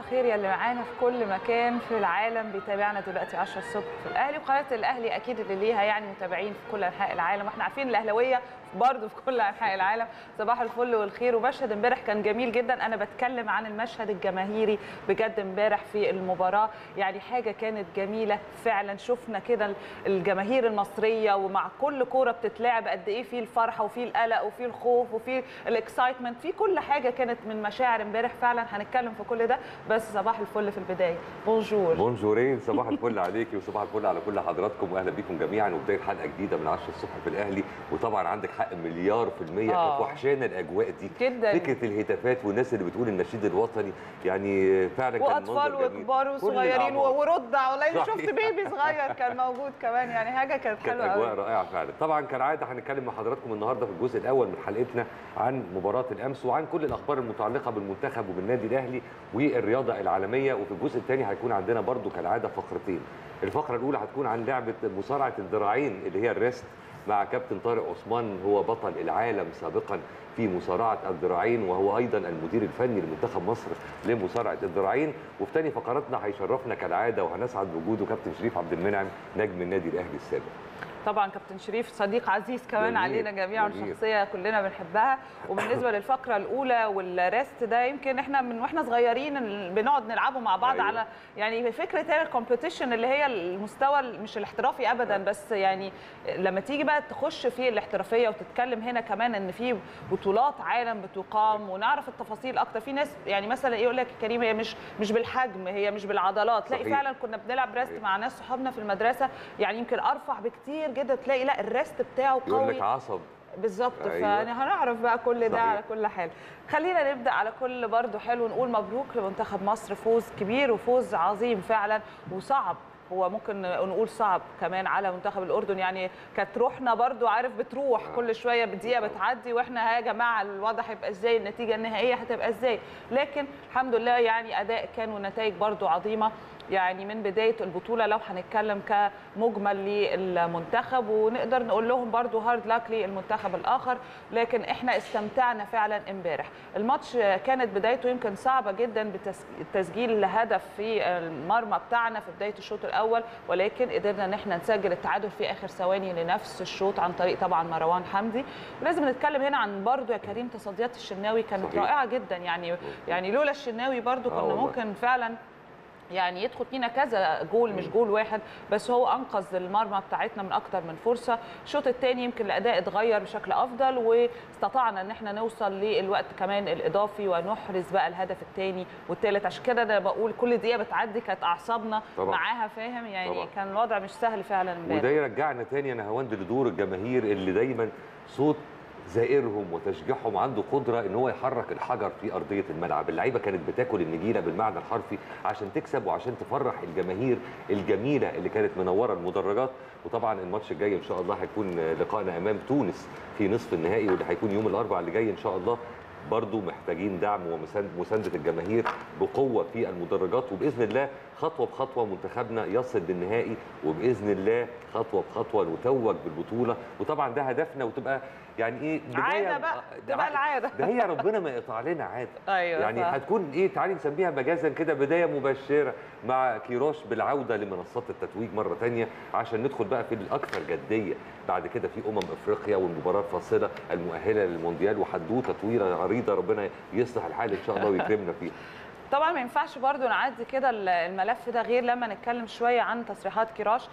الخير يا اللي معانا في كل مكان في العالم بيتابعنا دلوقتي 10 الصبح في الاهلي وقناه الاهلي اكيد اللي ليها يعني متابعين في كل انحاء العالم واحنا عارفين الاهلاويه برضه في كل انحاء العالم صباح الفل والخير ومشهد امبارح كان جميل جدا انا بتكلم عن المشهد الجماهيري بجد امبارح في المباراه يعني حاجه كانت جميله فعلا شفنا كده الجماهير المصريه ومع كل كوره بتتلعب قد ايه في الفرحه وفي القلق وفي الخوف وفي الاكسايتمنت في كل حاجه كانت من مشاعر امبارح فعلا هنتكلم في كل ده بس صباح الفل في البدايه بونجور بونجورين صباح الفل عليكي وصباح الفل على كل حضراتكم واهلا بيكم جميعا وبدايه حلقه جديده من 10 الصبح في الاهلي وطبعا عندك حق مليار في الميه آه. كانت وحشانا الاجواء دي جدا. فكره الهتافات والناس اللي بتقول النشيد الوطني يعني فعلا كان واطفال منظر جميل. وكبار كل وصغيرين الأعمار. ورضع والله أنا شفت صحيح. بيبي صغير كان موجود كمان يعني حاجه كانت كانت حلوه اجواء قوي رائعه فعلا طبعا كالعاده هنتكلم مع حضراتكم النهارده في الجزء الاول من حلقتنا عن مباراه الامس وعن كل الاخبار المتعلقه بالمنتخب وبالنادي الاهلي والرياضه العالميه وفي الجزء الثاني هيكون عندنا برضو كالعاده فقرتين الفقره الاولى هتكون عن لعبه مصارعه الذراعين اللي هي الريست مع كابتن طارق عثمان هو بطل العالم سابقا في مصارعه الذراعين وهو ايضا المدير الفني لمنتخب مصر لمصارعه الذراعين وفي تاني فقراتنا هيشرفنا كالعاده وهنسعد بوجوده كابتن شريف عبد المنعم نجم النادي الاهلي السابق طبعا كابتن شريف صديق عزيز كمان جميل، علينا جميعا جميل. شخصيه كلنا بنحبها وبالنسبه للفقره الاولى والريست ده يمكن احنا من واحنا صغيرين ال- بنقعد نلعبه مع بعض أيوة. على يعني فكره هي الكومبيتيشن اللي هي المستوى ال- مش الاحترافي ابدا بس يعني لما تيجي بقى تخش في الاحترافيه وتتكلم هنا كمان ان في بطولات عالم بتقام ونعرف التفاصيل اكتر في ناس يعني مثلا ايه يقول لك يا كريم هي مش مش بالحجم هي مش بالعضلات تلاقي صحيح. فعلا كنا بنلعب ريست صحيح. مع ناس صحابنا في المدرسه يعني يمكن ارفع بكتير جدا تلاقي لا الريست بتاعه يقول لك قوي عصب بالظبط أيوة. فانا هنعرف بقى كل ده صحيح. على كل حال خلينا نبدا على كل برضو حلو نقول مبروك لمنتخب مصر فوز كبير وفوز عظيم فعلا وصعب هو ممكن نقول صعب كمان على منتخب الاردن يعني كانت روحنا برضو عارف بتروح آه. كل شويه بدقيقه بتعدي واحنا يا جماعه الوضع هيبقى ازاي النتيجه النهائيه هتبقى ازاي لكن الحمد لله يعني اداء كان ونتائج برضو عظيمه يعني من بدايه البطوله لو هنتكلم كمجمل للمنتخب ونقدر نقول لهم برضو هارد لاك للمنتخب الاخر لكن احنا استمتعنا فعلا امبارح الماتش كانت بدايته يمكن صعبه جدا بتسجيل هدف في المرمى بتاعنا في بدايه الشوط الاول ولكن قدرنا ان احنا نسجل التعادل في اخر ثواني لنفس الشوط عن طريق طبعا مروان حمدي ولازم نتكلم هنا عن برضو يا كريم تصديات الشناوي كانت صحيح. رائعه جدا يعني يعني لولا الشناوي برضو آه كنا والله. ممكن فعلا يعني يدخل فينا كذا جول مش جول واحد بس هو انقذ المرمى بتاعتنا من اكتر من فرصه الشوط الثاني يمكن الاداء اتغير بشكل افضل واستطعنا ان احنا نوصل للوقت كمان الاضافي ونحرز بقى الهدف الثاني والثالث عشان كده انا بقول كل دقيقه بتعدي كانت اعصابنا طبعاً. معاها فاهم يعني طبعاً. كان الوضع مش سهل فعلا امبارح وده يرجعنا تاني انا هوند لدور الجماهير اللي دايما صوت زائرهم وتشجيعهم عنده قدره ان هو يحرك الحجر في ارضيه الملعب، اللعيبه كانت بتاكل النجيله بالمعنى الحرفي عشان تكسب وعشان تفرح الجماهير الجميله اللي كانت منوره المدرجات، وطبعا الماتش الجاي ان شاء الله هيكون لقائنا امام تونس في نصف النهائي واللي هيكون يوم الاربعاء اللي جاي ان شاء الله برضو محتاجين دعم ومسانده الجماهير بقوه في المدرجات وباذن الله خطوه بخطوه منتخبنا يصل للنهائي وباذن الله خطوه بخطوه نتوج بالبطوله وطبعا ده هدفنا وتبقى يعني ايه عادة بقى، ده تبقى عادة. العادة. ده هي ربنا ما يقطع لنا عاده أيوة يعني صح. هتكون ايه تعالي نسميها مجازا كده بدايه مبشره مع كيروش بالعوده لمنصات التتويج مره تانية عشان ندخل بقى في الاكثر جديه بعد كده في امم افريقيا والمباراه الفاصله المؤهله للمونديال وحدوته طويله عريضه ربنا يصلح الحال ان شاء الله ويكرمنا فيها طبعا ما ينفعش برضو نعدي كده الملف ده غير لما نتكلم شويه عن تصريحات كراش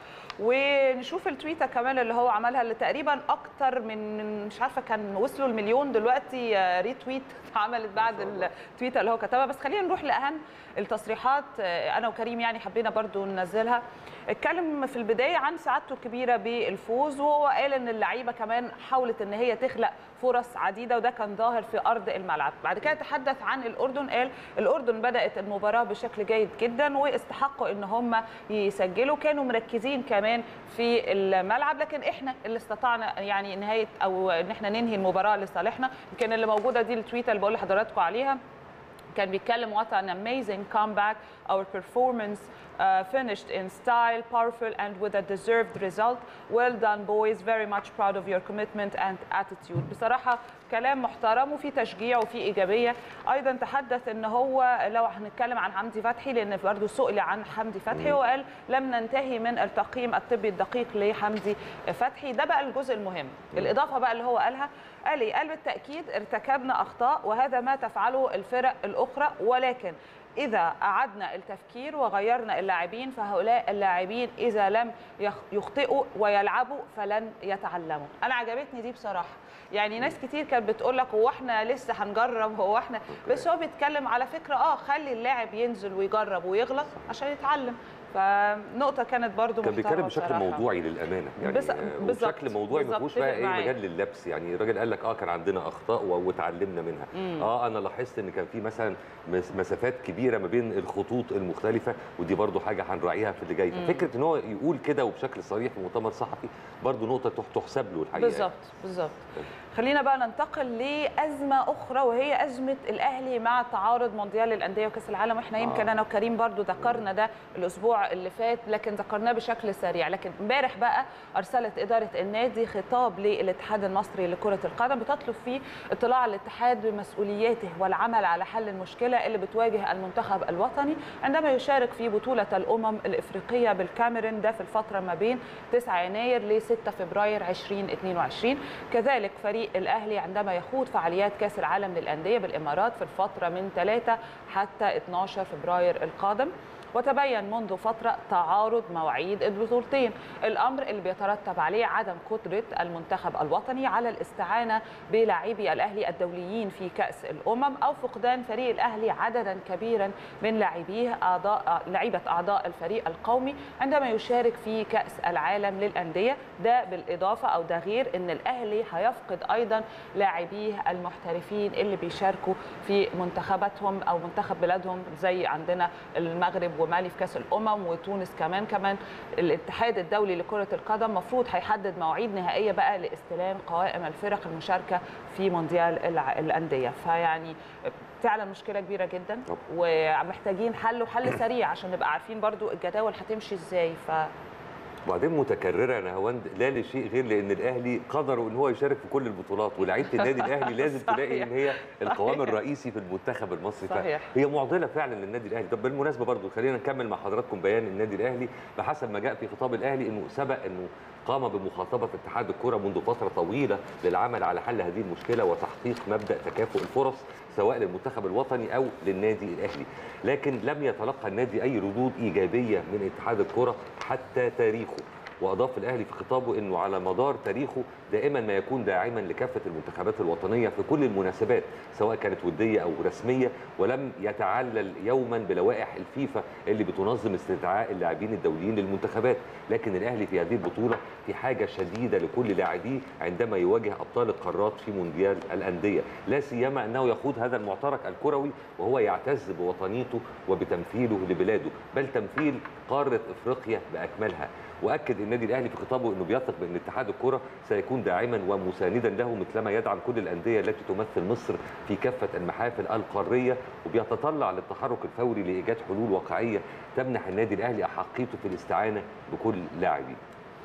ونشوف التويته كمان اللي هو عملها اللي تقريبا اكتر من من مش عارفه كان وصلوا المليون دلوقتي آه، ريتويت اتعملت بعد ما شاء الله. التويته اللي هو كتبها بس خلينا نروح لاهم التصريحات آه، انا وكريم يعني حبينا برضو ننزلها اتكلم في البدايه عن سعادته الكبيره بالفوز وهو قال ان اللعيبه كمان حاولت ان هي تخلق فرص عديده وده كان ظاهر في ارض الملعب بعد كده تحدث عن الاردن قال الاردن بدات المباراه بشكل جيد جدا واستحقوا ان هم يسجلوا كانوا مركزين كمان في الملعب لكن احنا اللي استطعنا يعني نهايه او ان احنا ننهي المباراه لصالحنا يمكن اللي موجوده دي التويته اللي بقول لحضراتكم عليها كان بيتكلم what an amazing comeback our performance uh, finished in style powerful and with a deserved result well done boys very much proud of your commitment and attitude بصراحة كلام محترم وفي تشجيع وفي ايجابيه ايضا تحدث ان هو لو هنتكلم عن حمدي فتحي لان برضه سئل عن حمدي فتحي مم. وقال لم ننتهي من التقييم الطبي الدقيق لحمدي فتحي ده بقى الجزء المهم الاضافه بقى اللي هو قالها قال ايه قال بالتاكيد ارتكبنا اخطاء وهذا ما تفعله الفرق الاخرى ولكن إذا أعدنا التفكير وغيرنا اللاعبين فهؤلاء اللاعبين إذا لم يخ- يخطئوا ويلعبوا فلن يتعلموا أنا عجبتني دي بصراحة يعني ناس كتير كانت بتقول لك هو احنا لسه هنجرب هو احنا بس هو بيتكلم على فكرة اه خلي اللاعب ينزل ويجرب ويغلط عشان يتعلم فنقطة كانت برضو كان محترمة بيتكلم بشكل بصراحة. موضوعي للامانه يعني بس- آه، بالظبط، وبشكل موضوعي ما بالظبط، فيهوش بقى اتفق ايه معاك. مجال لللبس يعني الراجل قال لك اه كان عندنا اخطاء و- واتعلمنا منها مم. اه انا لاحظت ان كان في مثلا مس- مسافات كبيره ما بين الخطوط المختلفه ودي برضو حاجه هنراعيها في اللي جاي مم. ففكره ان هو يقول كده وبشكل صريح في مؤتمر صحفي برضو نقطه تح- تحسب له الحقيقه بالظبط بالظبط خلينا بقى ننتقل لازمه اخرى وهي ازمه الاهلي مع تعارض مونديال الانديه وكاس العالم واحنا يمكن آه. انا وكريم برضو ذكرنا ده الاسبوع اللي فات لكن ذكرناه بشكل سريع لكن امبارح بقى ارسلت اداره النادي خطاب للاتحاد المصري لكره القدم بتطلب فيه اطلاع الاتحاد بمسؤولياته والعمل على حل المشكله اللي بتواجه المنتخب الوطني عندما يشارك في بطوله الامم الافريقيه بالكاميرون ده في الفتره ما بين 9 يناير ل 6 فبراير 2022 كذلك فريق الاهلي عندما يخوض فعاليات كاس العالم للانديه بالامارات في الفتره من 3 حتى 12 فبراير القادم وتبين منذ فترة تعارض مواعيد البطولتين الأمر اللي بيترتب عليه عدم قدرة المنتخب الوطني على الاستعانة بلاعبي الأهلي الدوليين في كأس الأمم أو فقدان فريق الأهلي عددا كبيرا من لاعبيه أعضاء لعيبة أعضاء الفريق القومي عندما يشارك في كأس العالم للأندية ده بالإضافة أو ده غير أن الأهلي هيفقد أيضا لاعبيه المحترفين اللي بيشاركوا في منتخباتهم أو منتخب بلادهم زي عندنا المغرب ومالي في كاس الامم وتونس كمان كمان الاتحاد الدولي لكره القدم مفروض هيحدد مواعيد نهائيه بقى لاستلام قوائم الفرق المشاركه في مونديال الع- الانديه فيعني فعلا مشكله كبيره جدا طب. ومحتاجين حل وحل سريع عشان نبقى عارفين برضو الجداول هتمشي ازاي ف وبعدين متكرره يا نهاوند لا لشيء غير لان الاهلي قدروا ان هو يشارك في كل البطولات ولاعيبه النادي الاهلي لازم صحيح. تلاقي ان هي القوام صحيح. الرئيسي في المنتخب المصري صحيح. هي معضله فعلا للنادي الاهلي طب بالمناسبه برضو خلينا نكمل مع حضراتكم بيان النادي الاهلي بحسب ما جاء في خطاب الاهلي انه سبق انه قام بمخاطبه اتحاد الكره منذ فتره طويله للعمل على حل هذه المشكله وتحقيق مبدا تكافؤ الفرص سواء للمنتخب الوطني او للنادي الاهلي لكن لم يتلقى النادي اي ردود ايجابيه من اتحاد الكره حتى تاريخه واضاف الاهلي في خطابه انه على مدار تاريخه دائما ما يكون داعما لكافه المنتخبات الوطنيه في كل المناسبات سواء كانت وديه او رسميه ولم يتعلل يوما بلوائح الفيفا اللي بتنظم استدعاء اللاعبين الدوليين للمنتخبات لكن الاهلي في هذه البطوله في حاجه شديده لكل لاعبيه عندما يواجه ابطال القارات في مونديال الانديه لا سيما انه يخوض هذا المعترك الكروي وهو يعتز بوطنيته وبتمثيله لبلاده بل تمثيل قاره افريقيا باكملها واكد النادي الاهلي في خطابه انه بيثق بان اتحاد الكره سيكون داعما ومساندا له مثلما يدعم كل الانديه التي تمثل مصر في كافه المحافل القاريه وبيتطلع للتحرك الفوري لايجاد حلول واقعيه تمنح النادي الاهلي احقيته في الاستعانه بكل لاعبيه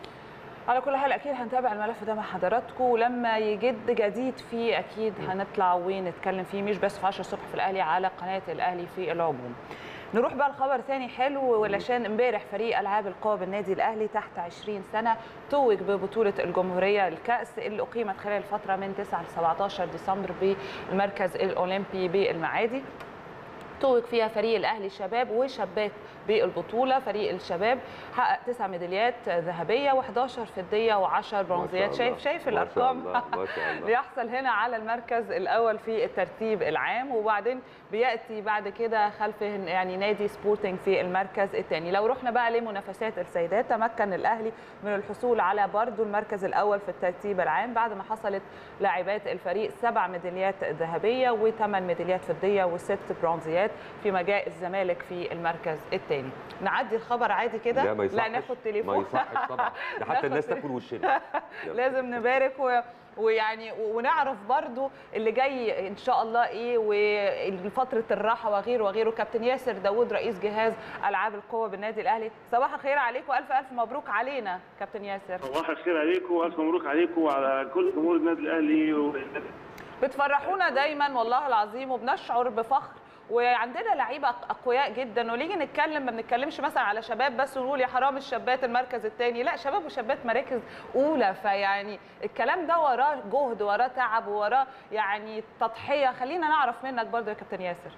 على كل حال اكيد هنتابع الملف ده مع حضراتكم ولما يجد جديد فيه اكيد هنطلع ونتكلم فيه مش بس في 10 الصبح في الاهلي على قناه الاهلي في العموم نروح بقى لخبر ثاني حلو علشان امبارح فريق العاب القوى بالنادي الاهلي تحت 20 سنه توج ببطوله الجمهوريه الكاس اللي اقيمت خلال الفتره من 9 ل 17 ديسمبر بالمركز الاولمبي بالمعادي توج فيها فريق الاهلي شباب وشابات بالبطوله فريق الشباب حقق تسع ميداليات ذهبيه و11 فضيه و10 برونزيات شايف شايف الارقام ما شاء الله بيحصل هنا على المركز الاول في الترتيب العام وبعدين بياتي بعد كده خلفه يعني نادي سبورتنج في المركز الثاني لو رحنا بقى لمنافسات السيدات تمكن الاهلي من الحصول على برضو المركز الاول في الترتيب العام بعد ما حصلت لاعبات الفريق سبع ميداليات ذهبيه وثمان ميداليات فضيه وست برونزيات فيما جاء الزمالك في المركز الثاني نعدي الخبر عادي كده لا ما يصحش لا ناخد تليفون ما يصحش طبعا ده حتى ناخد الناس تليفون. تاكل وشنا يلا. لازم نبارك و... ويعني ونعرف برضو اللي جاي ان شاء الله ايه وفتره الراحه وغيره وغيره كابتن ياسر داوود رئيس جهاز العاب القوه بالنادي الاهلي صباح الخير عليكم والف الف مبروك علينا كابتن ياسر صباح الخير عليكم والف مبروك عليكم وعلى كل جمهور النادي الاهلي والنادي بتفرحونا دايما والله العظيم وبنشعر بفخر وعندنا لعيبه اقوياء جدا ونيجي نتكلم ما بنتكلمش مثلا على شباب بس ونقول يا حرام الشابات المركز الثاني لا شباب وشابات مراكز اولى فيعني الكلام ده وراه جهد وراه تعب وراه يعني تضحيه خلينا نعرف منك برضه يا كابتن ياسر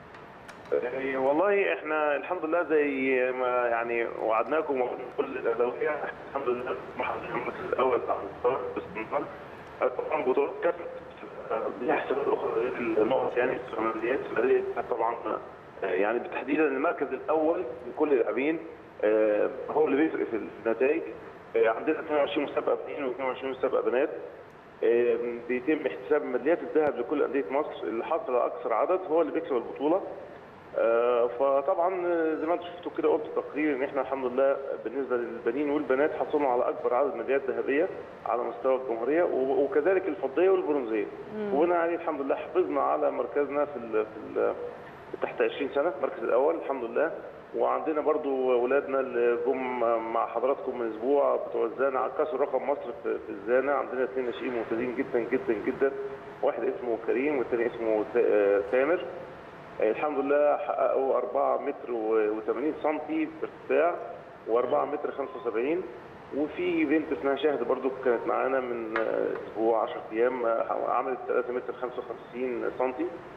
يعني والله احنا الحمد لله زي ما يعني وعدناكم كل الاولويه الحمد لله محمد الاول على المستوى باستمرار طبعا بطولات كانت ليها حسابات اخرى غير النقط يعني السوماليات السوماليه طبعا يعني تحديدا المركز الاول لكل اللاعبين آه، هو اللي بيفرق في النتائج آه، عندنا 22 مسابقه بنين و22 مسابقه بنات آه، بيتم احتساب ميداليات الذهب لكل انديه مصر اللي حصل على اكثر عدد هو اللي بيكسب البطوله آه، فطبعا آه، زي ما انتم شفتوا كده قلت تقرير ان احنا الحمد لله بالنسبه للبنين والبنات حصلنا على اكبر عدد ميداليات ذهبيه على مستوى الجمهوريه و- وكذلك الفضيه والبرونزيه وبناء عليه الحمد لله حافظنا على مركزنا في ال في ال تحت 20 سنه المركز الاول الحمد لله وعندنا برضو اولادنا اللي جم مع حضراتكم من اسبوع بتوع الزانه عكسوا رقم مصر في في الزانه عندنا اثنين ناشئين ممتازين جدا جدا جدا واحد اسمه كريم والثاني اسمه تا- آه، تامر آه، الحمد لله حققوا 4 متر و80 سم ارتفاع و4 متر 75 وفي بنت اسمها شاهد برضو كانت معانا من آه، اسبوع 10 ايام آه، عملت 3 متر 55 سم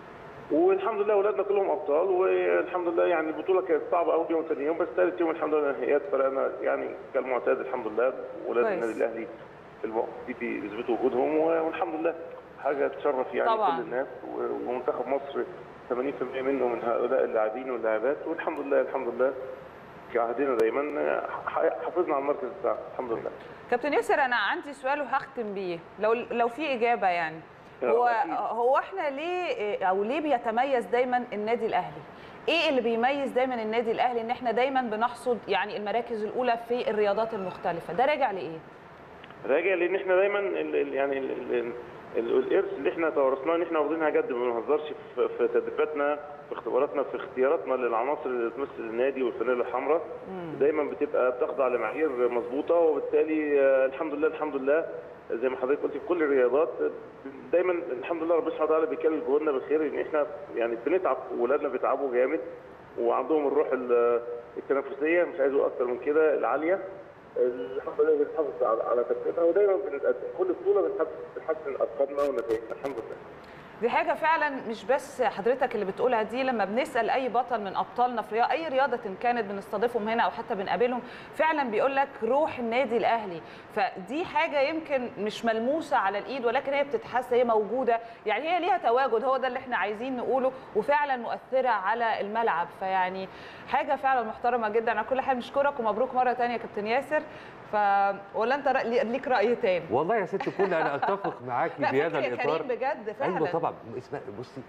والحمد لله اولادنا كلهم ابطال والحمد لله يعني البطوله كانت صعبه اول يوم ثاني يوم بس ثالث يوم الحمد لله نهائيات فرقنا يعني كالمعتاد الحمد لله اولاد كويس. النادي الاهلي في المواقف دي بيثبتوا وجودهم والحمد لله حاجه تشرف يعني طبعاً. كل الناس و- ومنتخب مصر 80% منه من هؤلاء اللاعبين واللاعبات والحمد لله الحمد لله كعهدنا دايما ح- حافظنا على المركز بتاعنا الحمد لله كابتن ياسر انا عندي سؤال وهختم بيه لو لو في اجابه يعني هو أكيد. هو احنا ليه او ليه بيتميز دايما النادي الاهلي ايه اللي بيميز دايما النادي الاهلي ان احنا دايما بنحصد يعني المراكز الاولى في الرياضات المختلفه ده راجع لايه راجع لان احنا دايما ال- ال- يعني ال- ال- ال- الارث اللي احنا توارثناه ان احنا واخدينها جد ما بنهزرش في, في تدريباتنا في اختباراتنا في اختياراتنا للعناصر اللي تمثل النادي والفانيلا الحمراء دايما بتبقى بتخضع لمعايير مظبوطه وبالتالي آه، الحمد لله الحمد لله زي ما حضرتك قلت في كل الرياضات آه، دايما الحمد لله ربنا سبحانه وتعالى بيكلم جهودنا بالخير ان احنا يعني بنتعب واولادنا بيتعبوا جامد وعندهم الروح ال- التنافسيه مش عايز اقول اكتر من كده العاليه الحمد لله بنحافظ على على تركيزنا ودايما بنتقدم كل بطوله بنحافظ بنحسن ارقامنا ونتائجنا الحمد لله دي حاجة فعلا مش بس حضرتك اللي بتقولها دي لما بنسأل أي بطل من أبطالنا في رياضة أي رياضة إن كانت بنستضيفهم هنا أو حتى بنقابلهم فعلا بيقول لك روح النادي الأهلي فدي حاجة يمكن مش ملموسة على الإيد ولكن هي بتتحس هي موجودة يعني هي ليها تواجد هو ده اللي إحنا عايزين نقوله وفعلا مؤثرة على الملعب فيعني حاجة فعلا محترمة جدا على كل حال نشكرك ومبروك مرة تانية يا كابتن ياسر ف ولا أنت رأي- ليك رأي تاني والله يا ست كل انا اتفق معاكي لا في هذا فاكر يا الاطار كريم بجد فعلا ايوه طبعا اسمع بصي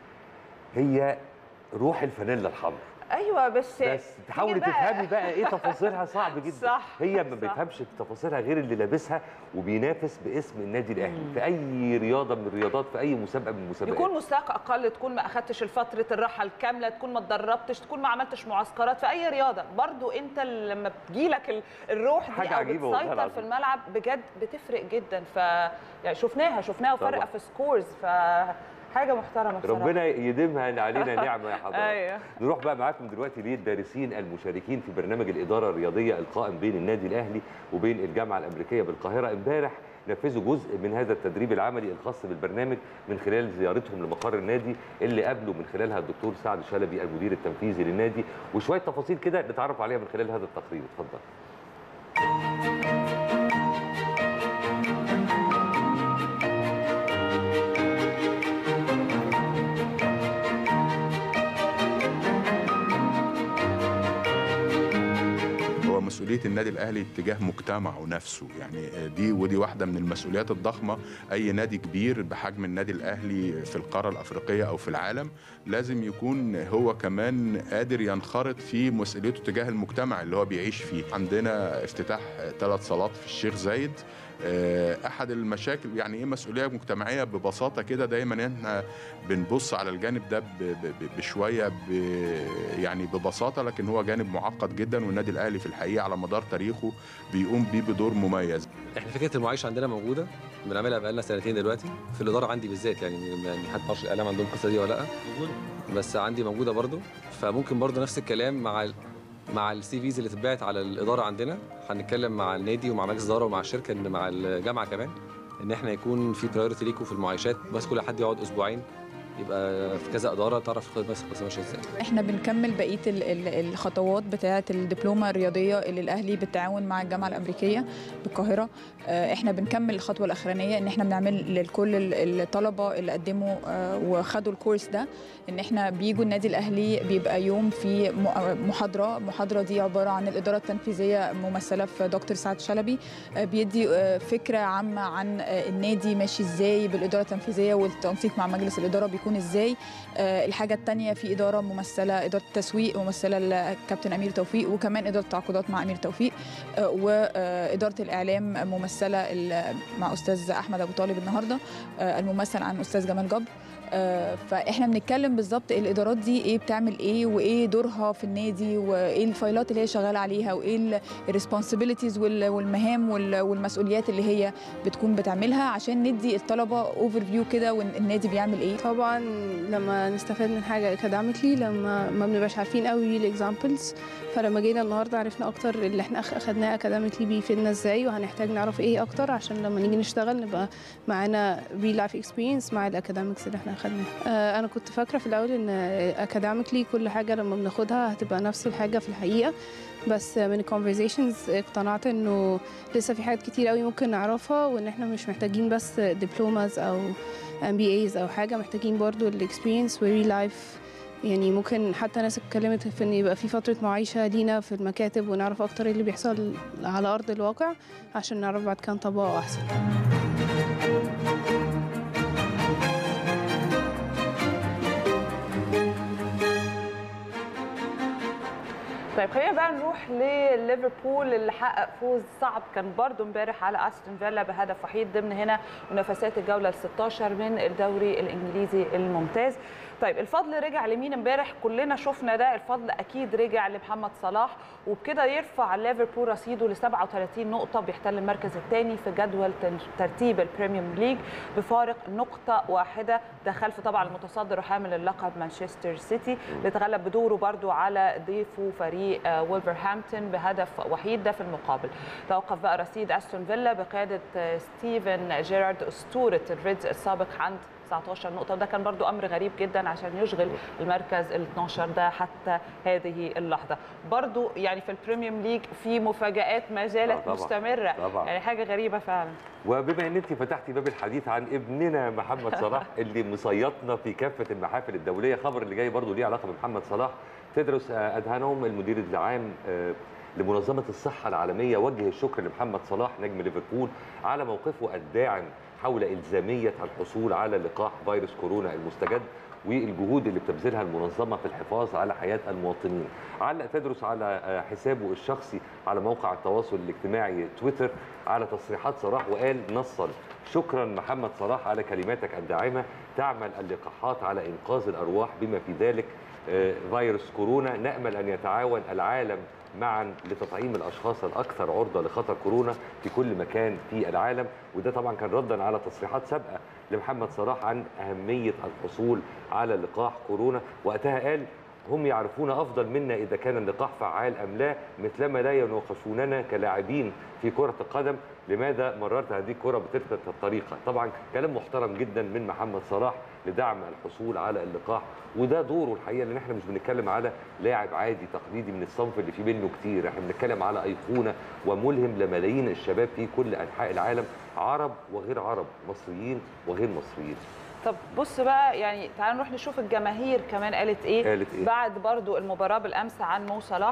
هي روح الفانيلا الحمراء ايوه بس بس تحاولي تيجي بقى- تفهمي بقى ايه تفاصيلها صعب جدا صح، هي ما صح. بيفهمش تفاصيلها غير اللي لابسها وبينافس باسم النادي الاهلي في اي رياضه من الرياضات في اي مسابقه من المسابقات يكون مستواك اقل تكون ما اخدتش الفتره الراحه الكامله تكون ما اتدربتش تكون ما عملتش معسكرات في اي رياضه برضو انت اللي لما بتجيلك ال- الروح دي حاجة او عجيبة والله بتسيطر العظيم. في الملعب بجد بتفرق جدا ف يعني شفناها شفناها طبعا. وفرقه في سكورز ف حاجه محترمه بصراحه ربنا يديمها علينا نعمه يا حضرتك ايوه نروح بقى معاكم دلوقتي للدارسين المشاركين في برنامج الاداره الرياضيه القائم بين النادي الاهلي وبين الجامعه الامريكيه بالقاهره امبارح نفذوا جزء من هذا التدريب العملي الخاص بالبرنامج من خلال زيارتهم لمقر النادي اللي قابلوا من خلالها الدكتور سعد شلبي المدير التنفيذي للنادي وشويه تفاصيل كده نتعرف عليها من خلال هذا التقرير اتفضل هو مسؤوليه النادي الاهلي تجاه مجتمعه نفسه يعني دي ودي واحده من المسؤوليات الضخمه اي نادي كبير بحجم النادي الاهلي في القاره الافريقيه او في العالم لازم يكون هو كمان قادر ينخرط في مسؤوليته تجاه المجتمع اللي هو بيعيش فيه عندنا افتتاح ثلاث صالات في الشيخ زايد آه، احد المشاكل يعني ايه مسؤوليه مجتمعيه ببساطه كده دايما احنا بنبص على الجانب ده ب- ب- ب- بشويه ب- يعني ببساطه لكن هو جانب معقد جدا والنادي الاهلي في الحقيقه على مدار تاريخه بيقوم بيه بدور مميز احنا فكره المعايشه عندنا موجوده بنعملها بقالنا سنتين دلوقتي في الاداره عندي بالذات يعني يعني حتى معرفش الاعلام عندهم القصه دي ولا لا بس عندي موجوده برضو فممكن برضو نفس الكلام مع ال مع السي فيز اللي اتبعت على الاداره عندنا هنتكلم مع النادي ومع مجلس الاداره ومع الشركه ان مع الجامعه كمان ان احنا يكون في برايورتي ليكوا في المعايشات بس كل حد يقعد اسبوعين يبقى في كذا اداره تعرف تاخد بس بس ماشيه ازاي احنا بنكمل بقيه ال- ال- الخطوات بتاعه الدبلومه الرياضيه اللي الاهلي بالتعاون مع الجامعه الامريكيه بالقاهره آه، احنا بنكمل الخطوه الاخرانيه ان احنا بنعمل لكل ال- الطلبه اللي قدموا آه، وخدوا الكورس ده ان احنا بيجوا النادي الاهلي بيبقى يوم في م- محاضره المحاضره دي عباره عن الاداره التنفيذيه ممثله في دكتور سعد شلبي آه، بيدي آه، فكره عامه عن آه، النادي ماشي ازاي بالاداره التنفيذيه والتنسيق مع مجلس الاداره بيكون ازاي آه، الحاجه الثانيه في اداره ممثله اداره التسويق ممثله الكابتن امير توفيق وكمان اداره التعاقدات مع امير توفيق آه، واداره الاعلام ممثله ال- مع استاذ احمد ابو طالب النهارده آه، الممثل عن استاذ جمال جبر آه، فاحنا بنتكلم بالظبط الادارات دي ايه بتعمل ايه وايه دورها في النادي وايه الفايلات اللي هي شغاله عليها وايه الريسبونسبيلتيز والمهام وال- والمسؤوليات اللي هي بتكون بتعملها عشان ندي الطلبه اوفر فيو كده والنادي بيعمل ايه طبعا لما نستفاد من حاجه اكاديميكلي لما ما بنبقاش عارفين قوي الاكزامبلز فلما جينا النهارده عرفنا اكتر اللي احنا أخ- اخدناه اكاديميكلي بيفيدنا ازاي وهنحتاج نعرف ايه اكتر عشان لما نيجي نشتغل نبقى معانا ريل لايف اكسبيرينس مع الاكاديميكس اللي احنا اخدناها آه، انا كنت فاكره في الاول ان اكاديميكلي كل حاجه لما بناخدها هتبقى نفس الحاجه في الحقيقه بس من الكونفرزيشنز اقتنعت انه لسه في حاجات كتير قوي ممكن نعرفها وان احنا مش محتاجين بس دبلوماز او ام بي ايز او حاجه محتاجين برضو الاكسبيرينس وري لايف يعني ممكن حتى ناس اتكلمت في ان يبقى في فتره معايشه لينا في المكاتب ونعرف اكتر ايه اللي بيحصل على ارض الواقع عشان نعرف بعد كده نطبقه احسن طيب خلينا بقى نروح لليفربول اللي حقق فوز صعب كان برضو امبارح على استون فيلا بهدف وحيد ضمن هنا منافسات الجوله ال 16 من الدوري الانجليزي الممتاز طيب الفضل رجع لمين امبارح كلنا شفنا ده الفضل اكيد رجع لمحمد صلاح وبكده يرفع ليفربول رصيده ل 37 نقطه بيحتل المركز الثاني في جدول تن- ترتيب البريميوم ليج بفارق نقطه واحده ده خلف طبعا المتصدر وحامل اللقب مانشستر سيتي اللي تغلب بدوره برضو على ضيفه فريق آه، وولفرهامبتون بهدف وحيد ده في المقابل توقف بقى رصيد استون فيلا بقياده آه، ستيفن جيرارد اسطوره الريدز السابق عند 19 نقطة وده كان برضو أمر غريب جدا عشان يشغل المركز ال 12 ده حتى هذه اللحظة برضو يعني في البريميوم ليج في مفاجآت ما آه زالت طبعاً. مستمرة طبعاً. يعني حاجة غريبة فعلا وبما ان انت فتحتي باب الحديث عن ابننا محمد صلاح اللي مصيطنا في كافه المحافل الدوليه خبر اللي جاي برضو ليه علاقه بمحمد صلاح تدرس آه، ادهانهم المدير العام آه، لمنظمه الصحه العالميه وجه الشكر لمحمد صلاح نجم ليفربول على موقفه الداعم حول الزاميه الحصول على لقاح فيروس كورونا المستجد والجهود اللي بتبذلها المنظمه في الحفاظ على حياه المواطنين. علق تدرس على آه، حسابه الشخصي على موقع التواصل الاجتماعي تويتر على تصريحات صلاح وقال نصا شكرا محمد صلاح على كلماتك الداعمه تعمل اللقاحات على انقاذ الارواح بما في ذلك آه، فيروس كورونا نامل ان يتعاون العالم معا لتطعيم الاشخاص الاكثر عرضه لخطر كورونا في كل مكان في العالم وده طبعا كان ردا على تصريحات سابقه لمحمد صلاح عن اهميه الحصول على لقاح كورونا وقتها قال هم يعرفون افضل منا اذا كان اللقاح فعال ام لا مثلما لا يناقشوننا كلاعبين في كره القدم لماذا مررت هذه الكره بتلك الطريقه طبعا كلام محترم جدا من محمد صلاح لدعم الحصول على اللقاح وده دوره الحقيقه لان احنا مش بنتكلم على لاعب عادي تقليدي من الصنف اللي فيه منه كتير احنا بنتكلم على ايقونه وملهم لملايين الشباب في كل انحاء العالم عرب وغير عرب مصريين وغير مصريين طب بص بقى يعني تعال نروح نشوف الجماهير كمان قالت ايه قالت إيه؟ بعد برضو المباراة بالأمس عن مو صلاح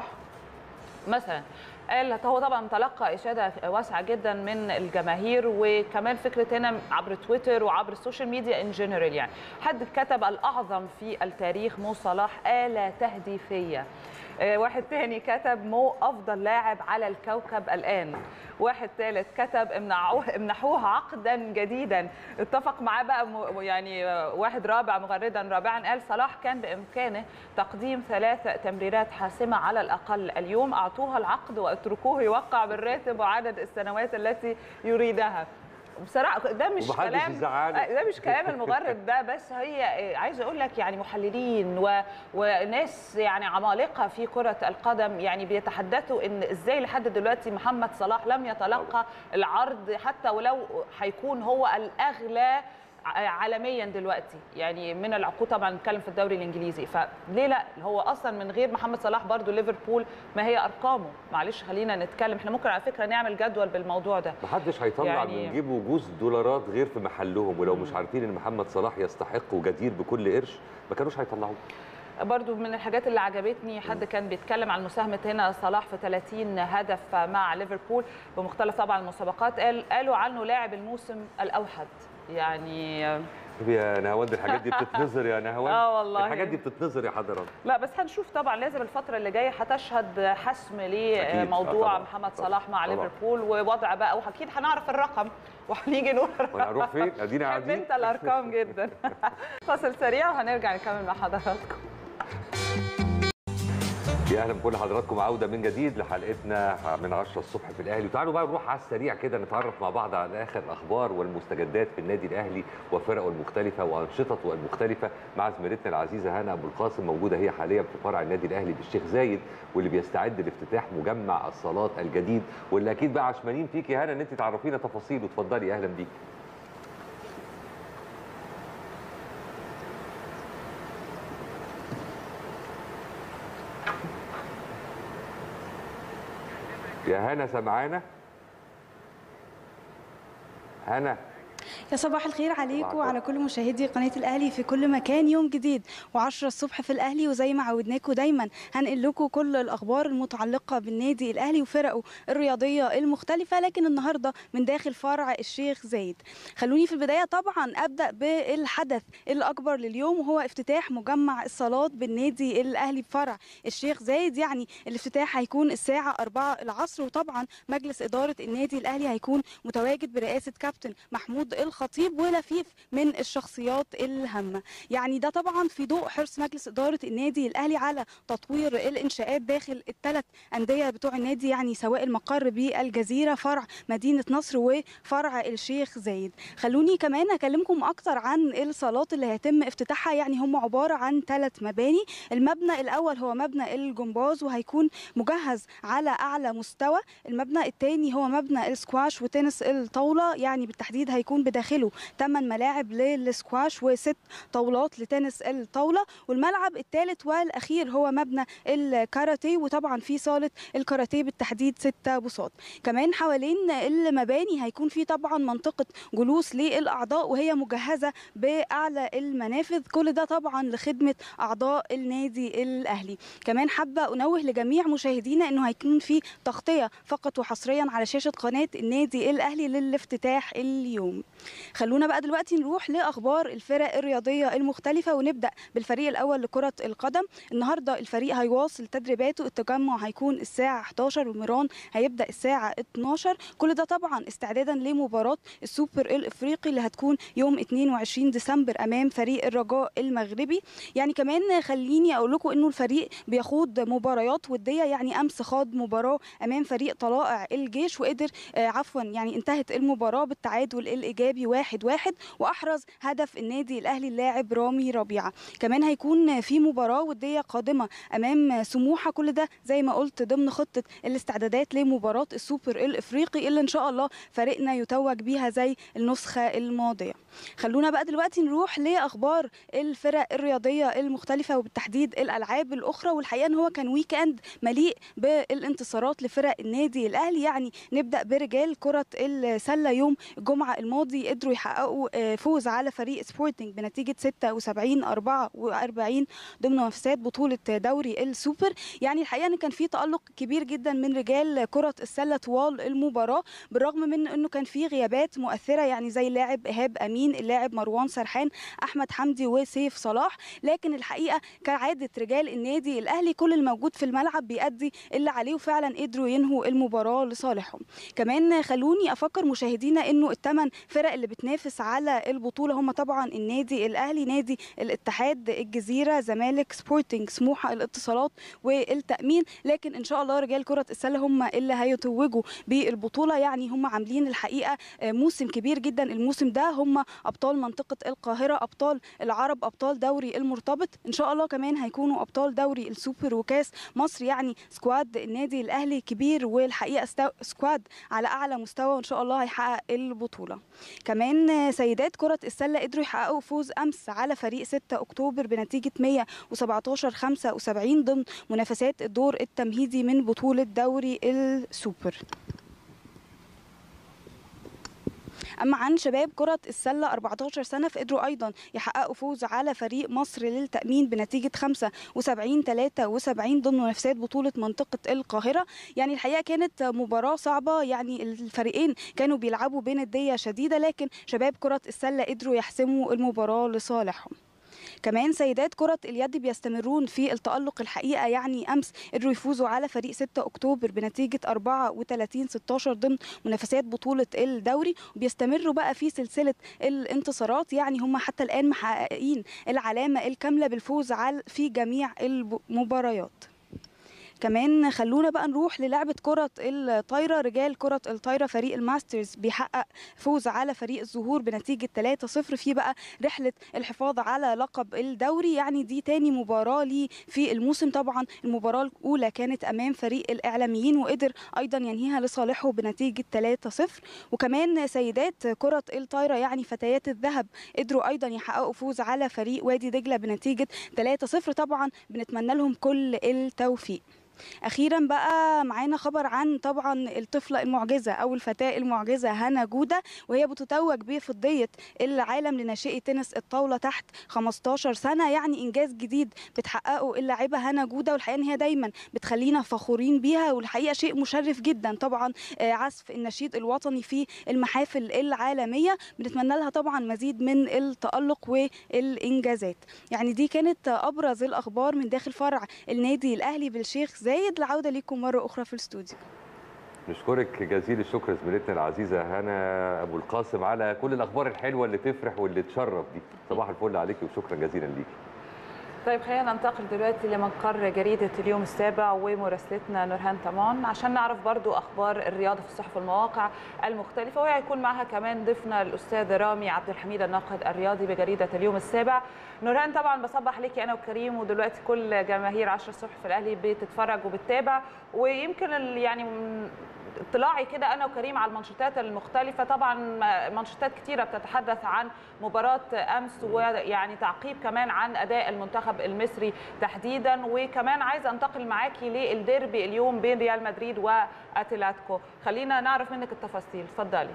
مثلا قال هو طبعا تلقى اشاده واسعه جدا من الجماهير وكمان فكره هنا عبر تويتر وعبر السوشيال ميديا ان جنرال يعني حد كتب الاعظم في التاريخ مو صلاح آلة تهديفيه آه، واحد تاني كتب مو افضل لاعب على الكوكب الان واحد ثالث كتب امنعوه امنحوه عقدا جديدا اتفق معاه بقى م- يعني آه، واحد رابع مغردا رابعا قال صلاح كان بامكانه تقديم ثلاث تمريرات حاسمه على الاقل اليوم اعطوها العقد واتركوه يوقع بالراتب وعدد السنوات التي يريدها بصراحه ده مش ومحدش كلام يزعله. ده مش كلام المغرد ده بس هي عايزه اقول لك يعني محللين و... وناس يعني عمالقه في كره القدم يعني بيتحدثوا ان ازاي لحد دلوقتي محمد صلاح لم يتلقى العرض حتى ولو هيكون هو الاغلى عالميا دلوقتي يعني من العقود طبعا نتكلم في الدوري الانجليزي فليه لا هو اصلا من غير محمد صلاح برضو ليفربول ما هي ارقامه معلش خلينا نتكلم احنا ممكن على فكره نعمل جدول بالموضوع ده محدش هيطلع يعني- من جيبه جوز دولارات غير في محلهم ولو مش عارفين ان محمد صلاح يستحق وجدير بكل قرش ما كانوش هيطلعوه برضو من الحاجات اللي عجبتني حد كان بيتكلم عن مساهمة هنا صلاح في 30 هدف مع ليفربول بمختلف طبعا المسابقات قال قالوا عنه لاعب الموسم الأوحد يعني طب يا نهاوند الحاجات دي بتتنظر يا نهاوند آه والله. الحاجات دي بتتنظر يا حضرات لا بس هنشوف طبعا لازم الفترة اللي جاية هتشهد حسم أكيد. آه لموضوع طبعاً. محمد طبعاً. صلاح مع طبعاً. ليفربول ووضع بقى واكيد هنعرف الرقم وهنيجي نقول وانا هنروح فين ادينا بحب قاعدين انت الارقام جدا فاصل سريع وهنرجع نكمل مع حضراتكم يا اهلا بكل حضراتكم عوده من جديد لحلقتنا من 10 الصبح في الاهلي وتعالوا بقى نروح على السريع كده نتعرف مع بعض على اخر الاخبار والمستجدات في النادي الاهلي وفرقه المختلفه وانشطته المختلفه مع زميلتنا العزيزه هنا ابو القاسم موجوده هي حاليا في فرع النادي الاهلي بالشيخ زايد واللي بيستعد لافتتاح مجمع الصالات الجديد واللي اكيد بقى عشمانين فيك يا هنا ان انت تعرفينا تفاصيل وتفضلي اهلا بيك يا هنا سمعانا هنا يا صباح الخير عليكم الخير. وعلى كل مشاهدي قناة الأهلي في كل مكان يوم جديد و10 الصبح في الأهلي وزي ما عودناكم دايما هنقل لكم كل الأخبار المتعلقة بالنادي الأهلي وفرقه الرياضية المختلفة لكن النهاردة من داخل فرع الشيخ زايد خلوني في البداية طبعا أبدأ بالحدث الأكبر لليوم وهو افتتاح مجمع الصالات بالنادي الأهلي بفرع الشيخ زايد يعني الافتتاح هيكون الساعة 4 العصر وطبعا مجلس إدارة النادي الأهلي هيكون متواجد برئاسة كابتن محمود الخطيب ولفيف من الشخصيات الهامة يعني ده طبعا في ضوء حرص مجلس إدارة النادي الأهلي على تطوير الإنشاءات داخل الثلاث أندية بتوع النادي يعني سواء المقر بالجزيرة فرع مدينة نصر وفرع الشيخ زايد خلوني كمان أكلمكم أكتر عن الصالات اللي هيتم افتتاحها يعني هم عبارة عن ثلاث مباني المبنى الأول هو مبنى الجمباز وهيكون مجهز على أعلى مستوى المبنى الثاني هو مبنى السكواش وتنس الطاولة يعني بالتحديد هيكون بداخله 8 ملاعب للسكواش وست طاولات لتنس الطاولة والملعب الثالث والأخير هو مبنى الكاراتيه وطبعا في صالة الكاراتيه بالتحديد ستة بساط كمان حوالين المباني هيكون في طبعا منطقة جلوس للأعضاء وهي مجهزة بأعلى المنافذ كل ده طبعا لخدمة أعضاء النادي الأهلي كمان حابة أنوه لجميع مشاهدينا أنه هيكون في تغطية فقط وحصريا على شاشة قناة النادي الأهلي للافتتاح اليوم خلونا بقى دلوقتي نروح لأخبار الفرق الرياضية المختلفة ونبدأ بالفريق الأول لكرة القدم النهاردة الفريق هيواصل تدريباته التجمع هيكون الساعة 11 وميران هيبدأ الساعة 12 كل ده طبعا استعدادا لمباراة السوبر الإفريقي اللي هتكون يوم 22 ديسمبر أمام فريق الرجاء المغربي يعني كمان خليني أقول لكم إنه الفريق بيخوض مباريات ودية يعني أمس خاض مباراة أمام فريق طلائع الجيش وقدر آه عفوا يعني انتهت المباراة بالتعادل الإيجابي واحد واحد وأحرز هدف النادي الأهلي اللاعب رامي ربيعة كمان هيكون في مباراة ودية قادمة أمام سموحة كل ده زي ما قلت ضمن خطة الاستعدادات لمباراة السوبر الإفريقي اللي إن شاء الله فريقنا يتوج بيها زي النسخة الماضية خلونا بقى دلوقتي نروح لأخبار الفرق الرياضية المختلفة وبالتحديد الألعاب الأخرى والحقيقة إن هو كان ويك أند مليء بالانتصارات لفرق النادي الأهلي يعني نبدأ برجال كرة السلة يوم الجمعة الماضي قدروا يحققوا فوز على فريق سبورتنج بنتيجة 76 44 ضمن منافسات بطولة دوري السوبر يعني الحقيقة إن كان في تألق كبير جدا من رجال كرة السلة طوال المباراة بالرغم من إنه كان في غيابات مؤثرة يعني زي اللاعب إيهاب أمين اللاعب مروان سرحان أحمد حمدي وسيف صلاح لكن الحقيقة كعادة رجال النادي الأهلي كل الموجود في الملعب بيأدي اللي عليه وفعلا قدروا ينهوا المباراة لصالحهم كمان خلوني أفكر مشاهدينا إنه الثمان فرق اللي اللي بتنافس على البطوله هم طبعا النادي الاهلي نادي الاتحاد الجزيره زمالك سبورتنج سموحه الاتصالات والتامين لكن ان شاء الله رجال كره السله هم اللي هيتوجوا بالبطوله يعني هم عاملين الحقيقه موسم كبير جدا الموسم ده هم ابطال منطقه القاهره ابطال العرب ابطال دوري المرتبط ان شاء الله كمان هيكونوا ابطال دوري السوبر وكاس مصر يعني سكواد النادي الاهلي كبير والحقيقه استو... سكواد على اعلى مستوى وان شاء الله هيحقق البطوله كمان سيدات كره السله قدروا يحققوا فوز امس على فريق 6 اكتوبر بنتيجه 117 75 ضمن منافسات الدور التمهيدي من بطوله دوري السوبر اما عن شباب كره السله 14 سنه فقدروا ايضا يحققوا فوز على فريق مصر للتامين بنتيجه 75 73 ضمن منافسات بطوله منطقه القاهره يعني الحقيقه كانت مباراه صعبه يعني الفريقين كانوا بيلعبوا بنديه شديده لكن شباب كره السله قدروا يحسموا المباراه لصالحهم كمان سيدات كرة اليد بيستمرون في التألق الحقيقة يعني أمس قدروا يفوزوا على فريق 6 أكتوبر بنتيجة 34 16 ضمن منافسات بطولة الدوري وبيستمروا بقى في سلسلة الانتصارات يعني هم حتى الآن محققين العلامة الكاملة بالفوز على في جميع المباريات كمان خلونا بقى نروح للعبة كرة الطايرة رجال كرة الطايرة فريق الماسترز بيحقق فوز على فريق الزهور بنتيجة 3-0 في بقى رحلة الحفاظ على لقب الدوري يعني دي تاني مباراة ليه في الموسم طبعا المباراة الأولى كانت أمام فريق الإعلاميين وقدر أيضا ينهيها لصالحه بنتيجة 3-0 وكمان سيدات كرة الطايرة يعني فتيات الذهب قدروا أيضا يحققوا فوز على فريق وادي دجلة بنتيجة 3-0 طبعا بنتمنى لهم كل التوفيق اخيرا بقى معانا خبر عن طبعا الطفله المعجزه او الفتاه المعجزه هنا جوده وهي بتتوج بفضيه العالم لناشئي تنس الطاوله تحت 15 سنه يعني انجاز جديد بتحققه اللاعبه هنا جوده والحقيقه ان هي دايما بتخلينا فخورين بيها والحقيقه شيء مشرف جدا طبعا عزف النشيد الوطني في المحافل العالميه بنتمنى لها طبعا مزيد من التالق والانجازات يعني دي كانت ابرز الاخبار من داخل فرع النادي الاهلي بالشيخ زايد العودة لكم مرة أخرى في الاستوديو نشكرك جزيل الشكر زميلتنا العزيزة هنا أبو القاسم على كل الأخبار الحلوة اللي تفرح واللي تشرف دي صباح الفل عليكي وشكرا جزيلا ليكي طيب خلينا ننتقل دلوقتي لمقر جريدة اليوم السابع ومراسلتنا نورهان تمام عشان نعرف برضو أخبار الرياضة في الصحف والمواقع المختلفة وهيكون معها كمان ضيفنا الأستاذ رامي عبد الحميد الناقد الرياضي بجريدة اليوم السابع نورهان طبعا بصبح عليكي أنا وكريم ودلوقتي كل جماهير 10 الصبح في الأهلي بتتفرج وبتتابع ويمكن يعني اطلاعي كده انا وكريم على المانشيتات المختلفه طبعا مانشيتات كتيره بتتحدث عن مباراه امس ويعني تعقيب كمان عن اداء المنتخب المصري تحديدا وكمان عايزه انتقل معاكي للديربي اليوم بين ريال مدريد واتلتيكو خلينا نعرف منك التفاصيل اتفضلي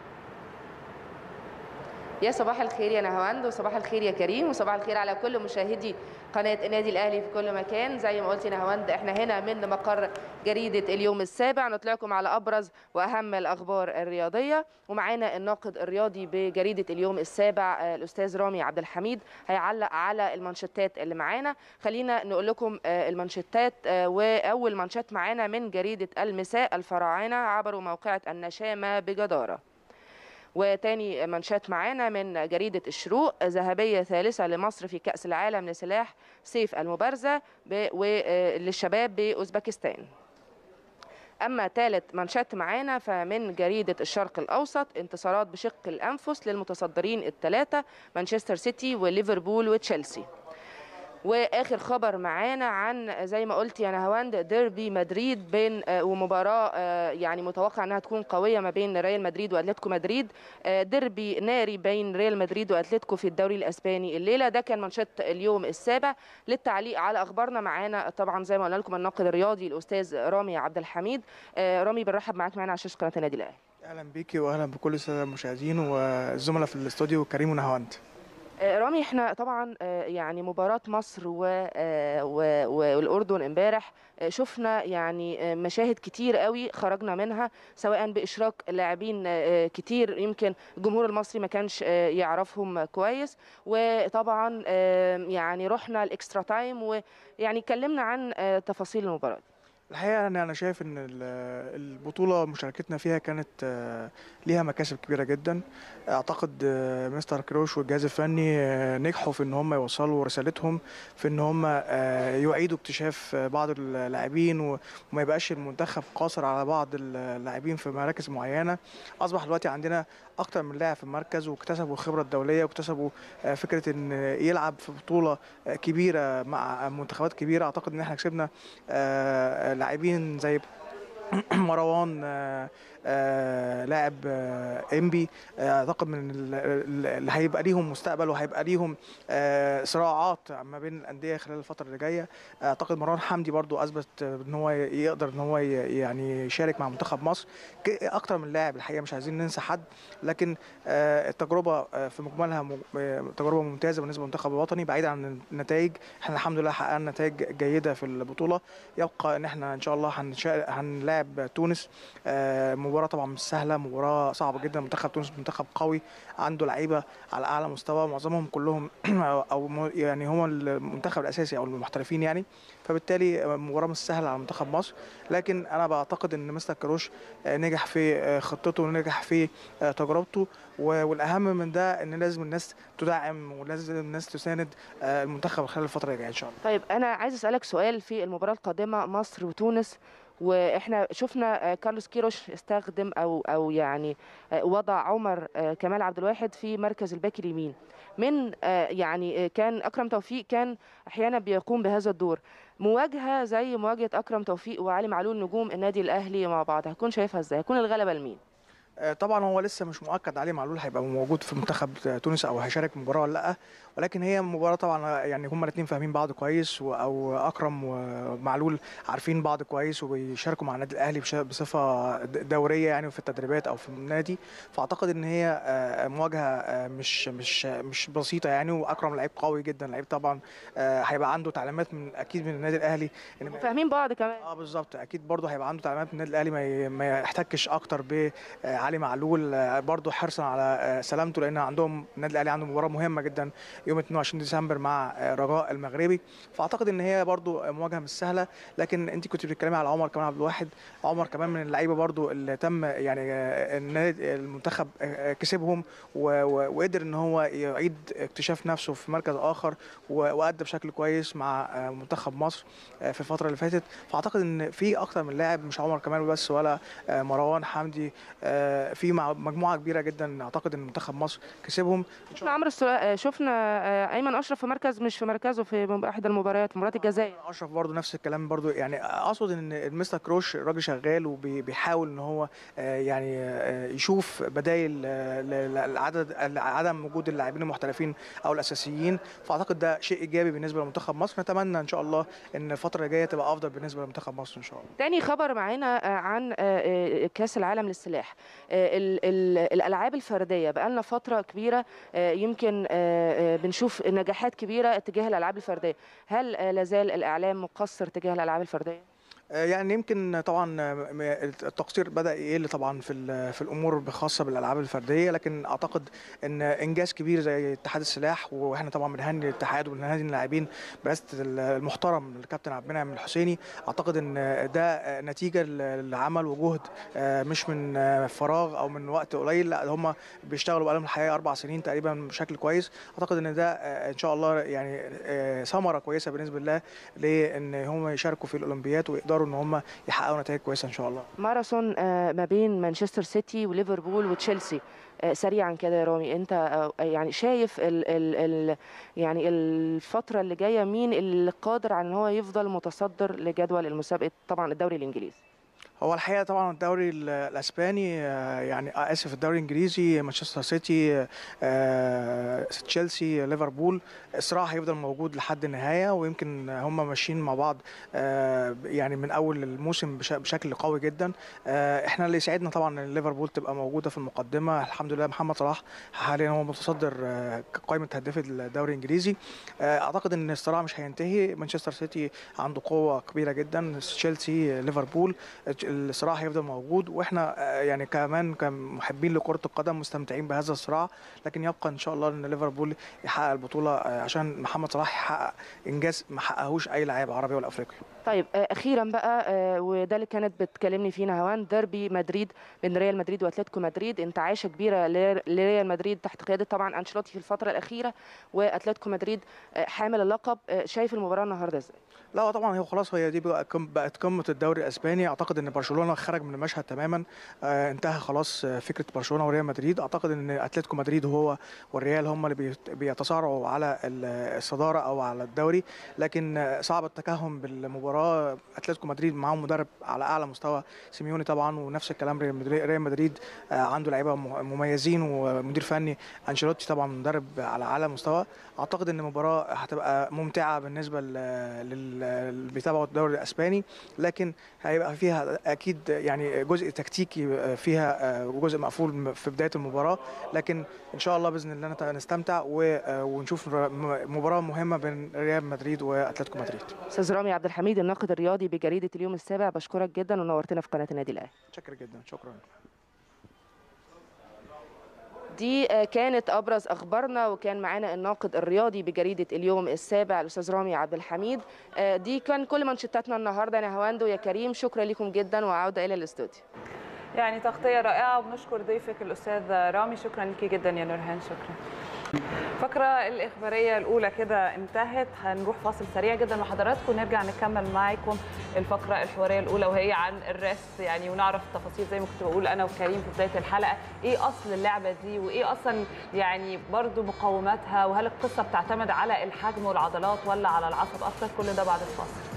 يا صباح الخير يا نهاوند وصباح الخير يا كريم وصباح الخير على كل مشاهدي قناة النادي الأهلي في كل مكان زي ما قلت يا نهاوند احنا هنا من مقر جريدة اليوم السابع نطلعكم على أبرز وأهم الأخبار الرياضية ومعانا الناقد الرياضي بجريدة اليوم السابع الأستاذ رامي عبد الحميد هيعلق على المانشيتات اللي معانا خلينا نقول لكم المانشيتات وأول مانشيت معانا من جريدة المساء الفراعنة عبروا موقعة النشامة بجدارة وتاني منشات معانا من جريدة الشروق ذهبية ثالثة لمصر في كأس العالم لسلاح سيف المبارزة للشباب بأوزبكستان أما ثالث منشات معانا فمن جريدة الشرق الأوسط انتصارات بشق الأنفس للمتصدرين الثلاثة مانشستر سيتي وليفربول وتشيلسي واخر خبر معانا عن زي ما قلت يا نهاوند ديربي مدريد بين ومباراه يعني متوقع انها تكون قويه ما بين ريال مدريد واتلتيكو مدريد ديربي ناري بين ريال مدريد واتلتيكو في الدوري الاسباني الليله ده كان منشط اليوم السابع للتعليق على اخبارنا معانا طبعا زي ما قلنا لكم الناقد الرياضي الاستاذ رامي عبد الحميد رامي بنرحب معاك معانا على شاشه قناه النادي الاهلي اهلا بيكي واهلا بكل الساده المشاهدين والزملاء في الاستوديو كريم ونهاوند رامي احنا طبعا يعني مباراة مصر والاردن امبارح شفنا يعني مشاهد كتير قوي خرجنا منها سواء باشراك لاعبين كتير يمكن الجمهور المصري ما كانش يعرفهم كويس وطبعا يعني رحنا الاكسترا تايم ويعني اتكلمنا عن تفاصيل المباراة الحقيقه انا انا شايف ان ال- البطوله مشاركتنا فيها كانت آه، ليها مكاسب كبيره جدا اعتقد آه، مستر كروش والجهاز الفني آه، نجحوا في ان هم يوصلوا رسالتهم في ان هم آه، يعيدوا اكتشاف آه، بعض اللاعبين و- وما يبقاش المنتخب قاصر على بعض اللاعبين في مراكز معينه اصبح دلوقتي عندنا اكتر من لاعب في المركز واكتسبوا الخبره الدوليه واكتسبوا آه، فكره ان يلعب في بطوله آه، كبيره مع منتخبات كبيره اعتقد ان احنا كسبنا آه، لاعبين زي مروان آه، آه، لاعب آه، انبي آه، اعتقد من ال- ال- اللي هيبقى ليهم مستقبل وهيبقى ليهم آه، صراعات ما بين الانديه خلال الفتره اللي جايه اعتقد مروان حمدي برضو اثبت ان هو يقدر ان هو ي- يعني يشارك مع منتخب مصر ك- اكتر من لاعب الحقيقه مش عايزين ننسى حد لكن آه، التجربه آه، في مجملها م- آه، تجربه ممتازه بالنسبه للمنتخب الوطني بعيد عن النتائج احنا الحمد لله حققنا نتائج جيده في البطوله يبقى ان احنا ان شاء الله هنشا- هنلاعب تونس آه، مباراه طبعا مش سهله مباراه صعبه جدا منتخب تونس منتخب قوي عنده لعيبه على اعلى مستوى معظمهم كلهم او م- يعني هم المنتخب الاساسي او المحترفين يعني فبالتالي مباراه مش سهله على منتخب مصر لكن انا بعتقد ان مستر كروش آه، نجح في آه، خطته ونجح في آه، تجربته و- والاهم من ده ان لازم الناس تدعم ولازم الناس تساند آه، المنتخب خلال الفتره اللي جايه ان شاء الله طيب انا عايز اسالك سؤال في المباراه القادمه مصر وتونس واحنا شفنا آه، كارلوس كيروش استخدم او او يعني آه، وضع عمر آه، كمال عبد الواحد في مركز الباك اليمين من آه، يعني آه، كان اكرم توفيق كان احيانا بيقوم بهذا الدور مواجهه زي مواجهه اكرم توفيق وعلي معلول نجوم النادي الاهلي مع بعض هتكون شايفها ازاي هيكون الغلبه لمين آه، طبعا هو لسه مش مؤكد علي معلول هيبقى موجود في منتخب تونس او هيشارك مباراه ولا لا ولكن هي مباراه طبعا يعني هما الاثنين فاهمين بعض كويس و- او اكرم ومعلول عارفين بعض كويس وبيشاركوا مع النادي الاهلي بش- بصفه د- دوريه يعني في التدريبات او في النادي فاعتقد ان هي آه، مواجهه آه، مش مش مش بسيطه يعني واكرم لعيب قوي جدا لعيب طبعا آه، هيبقى عنده تعليمات من اكيد من النادي الاهلي ان ما- فاهمين بعض كمان اه بالظبط اكيد برضه هيبقى عنده تعليمات من النادي الاهلي ما ي- ما يحتكش اكتر بعلي معلول آه، برضه حرصا على آه، سلامته لان عندهم النادي الاهلي عنده مباراه مهمه جدا يوم 22 ديسمبر مع آه، رجاء المغربي فاعتقد ان هي برضه مواجهه مش سهله لكن انت كنت بتتكلمي على عمر كمان عبد الواحد عمر كمان من اللعيبه برضه اللي تم يعني آه، النادي المنتخب آه، آه، كسبهم و- و- وقدر ان هو يعيد اكتشاف نفسه في مركز اخر و- وادى بشكل كويس مع آه، منتخب مصر آه، في الفتره اللي فاتت فاعتقد ان في اكتر من لاعب مش عمر كمال بس ولا آه، مروان حمدي آه، في مع- مجموعه كبيره جدا اعتقد ان منتخب مصر كسبهم شفنا عمرو السلا... آه، شفنا آه، ايمن اشرف في مركز مش في مركزه في مب- احدى المباريات مباراه الجزائر اشرف برضو نفس الكلام برضو يعني اقصد ان المستر كروش راجل شغال وبيحاول ان هو آه، يعني آه، يشوف بدائل آه، ل- ل- لعدد عدم وجود اللاعبين المحترفين او الاساسيين فاعتقد ده شيء ايجابي بالنسبه لمنتخب مصر نتمنى ان شاء الله ان الفتره الجايه تبقى افضل بالنسبه لمنتخب مصر ان شاء الله تاني خبر معانا آه، عن آه، آه، كاس العالم للسلاح آه، ال- ال- الالعاب الفرديه بقالنا فتره كبيره آه، يمكن آه، آه، بنشوف نجاحات كبيره تجاه الالعاب الفرديه هل آه، لازال الاعلام مقصر تجاه الالعاب الفرديه آه، يعني يمكن طبعا آه، م- التقصير بدا يقل طبعا في ال- في الامور الخاصه بالالعاب الفرديه لكن اعتقد ان انجاز كبير زي اتحاد السلاح واحنا طبعا بنهني الاتحاد وبنهني اللاعبين برئاسه المحترم الكابتن عبد المنعم الحسيني اعتقد ان ده آه، نتيجه ل- لعمل وجهد آه، مش من آه، فراغ او من وقت قليل لا هم بيشتغلوا بقالهم الحقيقه اربع سنين تقريبا بشكل كويس اعتقد ان ده آه، ان شاء الله يعني آه، ثمره كويسه بالنسبه لله لان هم يشاركوا في الاولمبياد ويقدروا ان هم يحققوا نتائج كويسه ان شاء الله ماراثون آه، ما بين مانشستر سيتي وليفربول وتشيلسي آه، سريعا كده يا رامي انت آه، يعني شايف ال ال ال يعني الفتره اللي جايه مين اللي قادر على ان هو يفضل متصدر لجدول المسابقه طبعا الدوري الانجليزي هو الحقيقه طبعا الدوري ال- الاسباني آه، يعني آه، اسف الدوري الانجليزي مانشستر سيتي آه، تشيلسي ليفربول الصراع هيفضل موجود لحد النهايه ويمكن هم ماشيين مع بعض آه، يعني من اول الموسم بش- بشكل قوي جدا آه، احنا اللي يسعدنا طبعا ان ليفربول تبقى موجوده في المقدمه الحمد لله محمد صلاح حاليا هو متصدر آه، قائمه هداف الدوري الانجليزي آه، اعتقد ان الصراع مش هينتهي مانشستر سيتي عنده قوه كبيره جدا تشيلسي ليفربول الصراع هيفضل موجود واحنا آه، يعني كمان كمحبين لكره القدم مستمتعين بهذا الصراع لكن يبقى ان شاء الله ان ليفربول يحقق البطوله آه، عشان محمد صلاح يحقق انجاز ما حققهوش اي لاعب عربي ولا افريقي طيب آه، اخيرا بقى آه، وده اللي كانت بتكلمني فيه نهوان ديربي مدريد بين ريال مدريد واتلتيكو مدريد انتعاشه كبيره لر- لريال مدريد تحت قياده طبعا انشيلوتي في الفتره الاخيره واتلتيكو مدريد آه، حامل اللقب آه، شايف المباراه النهارده ازاي لا هو طبعا هو خلاص هي دي بقى كم- بقت قمه الدوري الاسباني اعتقد ان برشلونه خرج من المشهد تماما آه انتهى خلاص آه، فكره برشلونه وريال مدريد اعتقد ان اتلتيكو مدريد هو والريال هم اللي بيت- بيتصارعوا على ال- الصداره او على الدوري لكن آه، صعب التكهن بالمباراه اتلتيكو مدريد معاهم مدرب على اعلى مستوى سيميوني طبعا ونفس الكلام ريال مدريد ريال مدريد آه، عنده لعيبه م- مميزين ومدير فني انشيلوتي طبعا مدرب على اعلى مستوى اعتقد ان المباراه هتبقى ممتعه بالنسبه لل- لل- اللي بيتابعوا الدوري الاسباني لكن هيبقى فيها اكيد يعني جزء تكتيكي فيها وجزء مقفول في بدايه المباراه لكن ان شاء الله باذن الله نت- نستمتع و- ونشوف مباراه مهمه بين ريال مدريد واتلتيكو مدريد استاذ رامي عبد الحميد الناقد الرياضي بجريده اليوم السابع بشكرك جدا ونورتنا في قناه النادي الاهلي شكرا جدا شكرا دي آه، كانت ابرز اخبارنا وكان معانا الناقد الرياضي بجريده اليوم السابع الاستاذ رامي عبد الحميد آه، دي كان كل منشطاتنا النهارده انا هواندو يا كريم شكرا لكم جدا وعوده الى الاستوديو يعني تغطيه رائعه وبنشكر ضيفك الاستاذ رامي شكرا ليكي جدا يا نورهان شكرا الفقرة الإخبارية الأولى كده انتهت هنروح فاصل سريع جدا مع حضراتكم ونرجع نكمل معاكم الفقرة الحوارية الأولى وهي عن الريست يعني ونعرف التفاصيل زي ما كنت بقول أنا وكريم في بداية الحلقة إيه أصل اللعبة دي وإيه أصلا يعني برضو مقوماتها وهل القصة بتعتمد على الحجم والعضلات ولا على العصب أكتر كل ده بعد الفاصل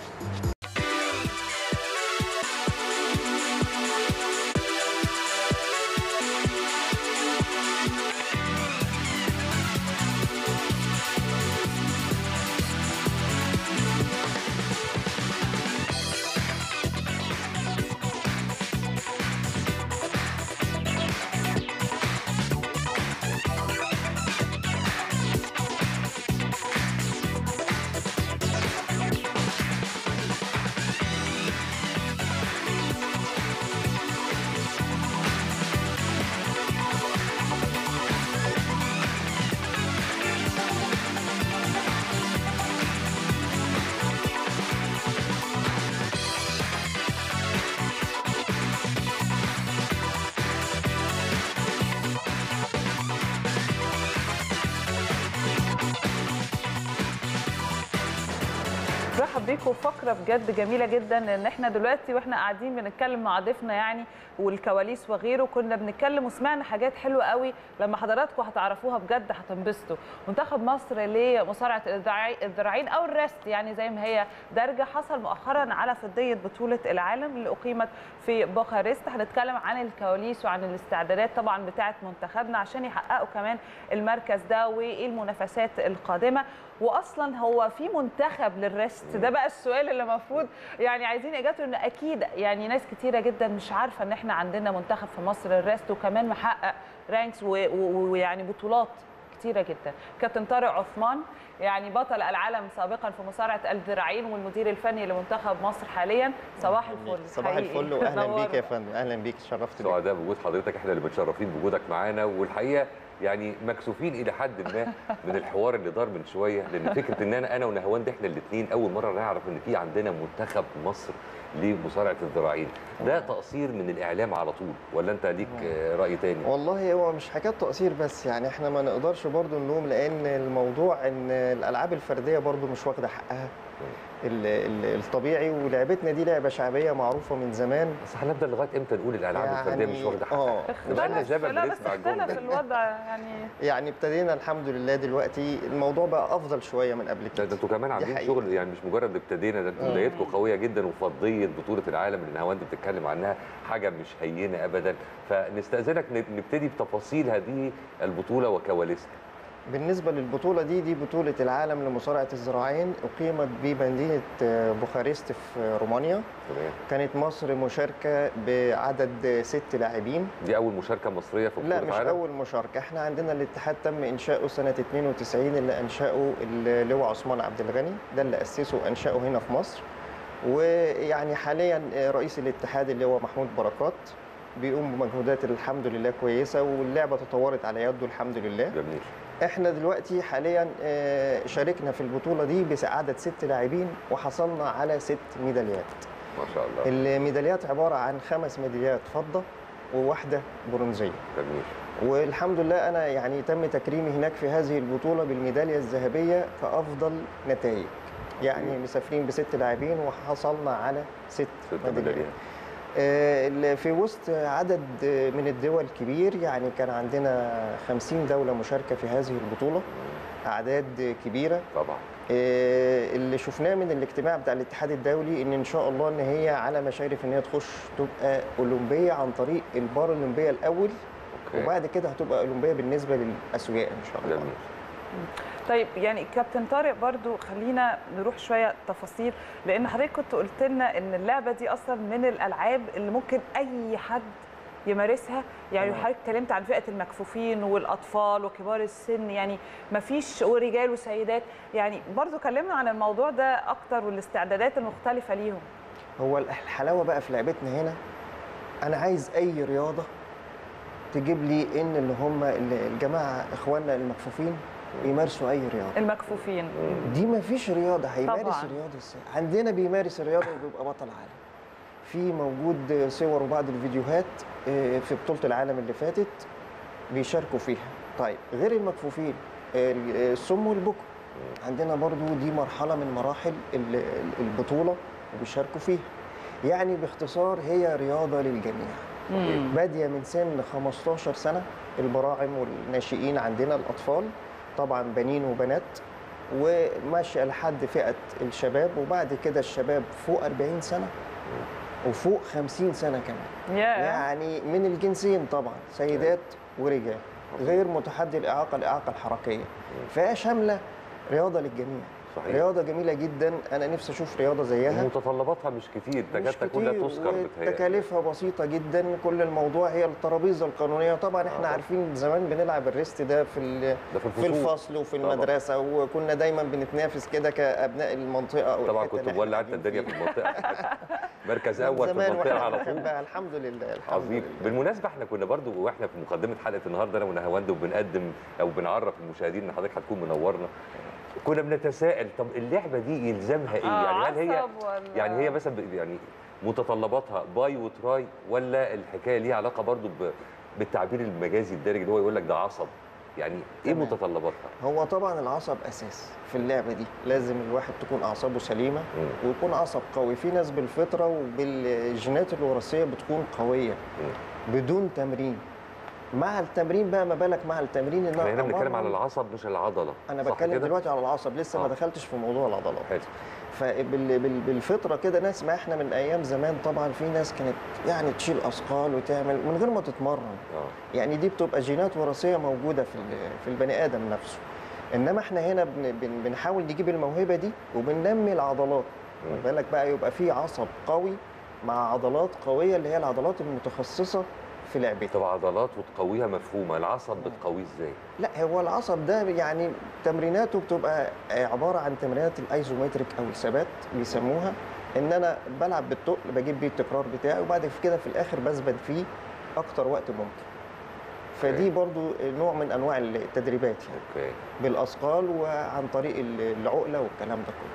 برحب بيكم فقره بجد جميله جدا ان احنا دلوقتي واحنا قاعدين بنتكلم مع ضيفنا يعني والكواليس وغيره كنا بنتكلم وسمعنا حاجات حلوه قوي لما حضراتكم هتعرفوها بجد هتنبسطوا منتخب مصر لمصارعه الذراعي- الذراعين او الريست يعني زي ما هي دارجه حصل مؤخرا على فضيه بطوله العالم اللي اقيمت في بوخارست هنتكلم عن الكواليس وعن الاستعدادات طبعا بتاعه منتخبنا عشان يحققوا كمان المركز ده وايه المنافسات القادمه واصلا هو في منتخب للريست ده بقى السؤال اللي المفروض يعني عايزين اجابته ان اكيد يعني ناس كتيره جدا مش عارفه ان احنا عندنا منتخب في مصر للريست وكمان محقق رانكس و- و- ويعني بطولات كتيره جدا كابتن طارق عثمان يعني بطل العالم سابقا في مصارعه الذراعين والمدير الفني لمنتخب مصر حاليا صباح الفل صباح حقيقي. الفل واهلا بيك نورنا. يا فندم اهلا بيك اتشرفت بيك سعداء بوجود حضرتك احنا اللي متشرفين بوجودك معانا والحقيقه يعني مكسوفين الى حد ما من الحوار اللي دار من شويه لان فكره ان انا انا ونهواند احنا الاثنين اول مره نعرف ان في عندنا منتخب مصر لمصارعه الذراعين ده تقصير من الاعلام على طول ولا انت ليك آه، راي تاني والله هو مش حكايه تقصير بس يعني احنا ما نقدرش برضو نلوم لان الموضوع ان الالعاب الفرديه برضو مش واخده حقها ال- ال- الطبيعي ولعبتنا دي لعبه شعبيه معروفه من زمان بس هنفضل لغايه امتى نقول الالعاب يعني الفرديه مش واخده حقها اه بقالنا اختلف زمن لا بس بنسمع الجمله اختلف دي. الوضع يعني يعني ابتدينا الحمد لله دلوقتي الموضوع بقى افضل شويه من قبل ده كده ده انتوا كمان عاملين حقيقة. شغل يعني مش مجرد ابتدينا ده انتوا مم. بدايتكم قويه جدا وفضيه بطوله العالم اللي نهاوند بتتكلم عنها حاجه مش هينه ابدا فنستاذنك ن- نبتدي بتفاصيل هذه البطوله وكواليسها بالنسبة للبطولة دي دي بطولة العالم لمصارعة الذراعين أقيمت بمدينة بوخارست في رومانيا تمام كانت مصر مشاركة بعدد ست لاعبين دي اول مشاركه مصريه في بطوله لا مش عالم أول مشاركة احنا عندنا الاتحاد تم إنشاؤه سنة 92 اللي أنشأه اللواء عثمان عبد الغني ده اللي أسسه وأنشأه هنا في مصر ويعني حاليا رئيس الاتحاد اللي هو محمود بركات بيقوم بمجهودات الحمد لله كويسه واللعبه تطورت على يده الحمد لله جميل احنا دلوقتي حاليا آه، شاركنا في البطوله دي بعدد ست لاعبين وحصلنا على ست ميداليات ما شاء الله الميداليات عباره عن خمس ميداليات فضه وواحده برونزيه جميل والحمد لله انا يعني تم تكريمي هناك في هذه البطوله بالميداليه الذهبيه كافضل نتائج يعني مسافرين بست لاعبين وحصلنا على ست, ست ميداليات ميداليات آه، اللي في وسط عدد من الدول كبير يعني كان عندنا 50 دولة مشاركة في هذه البطولة أعداد كبيرة طبعا آه، اللي شفناه من الاجتماع بتاع الاتحاد الدولي ان ان شاء الله ان هي على مشارف ان هي تخش تبقى اولمبيه عن طريق البارالمبيه الاول اوكي وبعد كده هتبقى اولمبيه بالنسبه للاسوياء ان شاء الله جميل طيب يعني كابتن طارق برضو خلينا نروح شويه تفاصيل لان حضرتك كنت قلت لنا ان اللعبه دي اصلا من الالعاب اللي ممكن اي حد يمارسها يعني تمام. حضرتك اتكلمت عن فئه المكفوفين والاطفال وكبار السن يعني ما فيش ورجال وسيدات يعني برضو كلمنا عن الموضوع ده اكتر والاستعدادات المختلفه ليهم هو الحلاوه بقى في لعبتنا هنا انا عايز اي رياضه تجيب لي ان اللي هم الجماعه اخواننا المكفوفين يمارسوا اي رياضه المكفوفين دي ما فيش رياضه هيمارس طبعاً. رياضه ازاي عندنا بيمارس الرياضه وبيبقى بطل عالم في موجود صور وبعض الفيديوهات آه، في بطوله العالم اللي فاتت بيشاركوا فيها طيب غير المكفوفين آه، السم والبكم عندنا برضو دي مرحله من مراحل ال- ال- البطوله وبيشاركوا فيها يعني باختصار هي رياضه للجميع مم. باديه من سن 15 سنه البراعم والناشئين عندنا الاطفال طبعا بنين وبنات وماشيه لحد فئه الشباب وبعد كده الشباب فوق 40 سنه وفوق 50 سنه كمان يا يعني من الجنسين طبعا سيدات ورجال غير متحدي الاعاقه الاعاقه الحركيه فهي شامله رياضه للجميع صحيح. رياضه جميله جدا انا نفسي اشوف رياضه زيها متطلباتها مش كتير تكاد مش تكون لا كتير تذكر بتهيألي وتكاليفها بسيطة جدا كل الموضوع هي الترابيزة القانونية طبعا احنا آه. عارفين زمان بنلعب الريست ده في ال- ده في في الفصول الفصل وفي طبعاً. المدرسة وكنا دايما بنتنافس كده كأبناء المنطقة أو طبعا الحتة كنت اللي مولع احنا انت الدنيا قاعدين في المنطقه مركز فيها. اول في زمان المنطقه واحنا على طول بنحبها الحمد لله الحمد عظيم لله بالمناسبه احنا كنا برضو واحنا في مقدمه حلقه النهارده انا ونهاوند وبنقدم او بنعرف المشاهدين ان حضرتك هتكون منورنا كنا بنتساءل طب اللعبه دي يلزمها ايه آه، يعني هل هي عصب ولا- يعني هي مثلا ب- يعني متطلباتها باي وتراي ولا الحكايه ليها علاقه برضو ب- بالتعبير المجازي الدارج اللي هو يقول لك ده عصب يعني ايه تمام. متطلباتها هو طبعا العصب أساس في اللعبة دي لازم الواحد تكون أعصابه سليمة مم. ويكون عصب قوي في ناس بالفطرة وبالجينات الوراثية بتكون قوية بدون تمرين مع التمرين بقى ما بالك مع التمرين ان احنا هنا بنتكلم أمرن- على العصب مش العضله انا صح بتكلم كده؟ دلوقتي على العصب لسه آه. ما دخلتش في موضوع العضلات حلو فبالفطره كده ناس ما احنا من ايام زمان طبعا في ناس كانت يعني تشيل اثقال وتعمل من غير ما تتمرن اه يعني دي بتبقى جينات وراثيه موجوده في ال- في البني ادم نفسه انما احنا هنا بن بن بنحاول نجيب الموهبه دي وبننمي العضلات مم. خد بالك بقى يبقى في عصب قوي مع عضلات قويه اللي هي العضلات المتخصصه في لعبتها طب عضلات وتقويها مفهومه العصب بتقويه ازاي لا هو العصب ده يعني تمريناته بتبقى عباره عن تمرينات الايزومتريك او الثبات بيسموها ان انا بلعب بالتقل بجيب بيه التكرار بتاعي وبعد كده في الاخر بثبت فيه اكتر وقت ممكن فدي برضو نوع من انواع التدريبات يعني اوكي بالاثقال وعن طريق العقله والكلام ده كله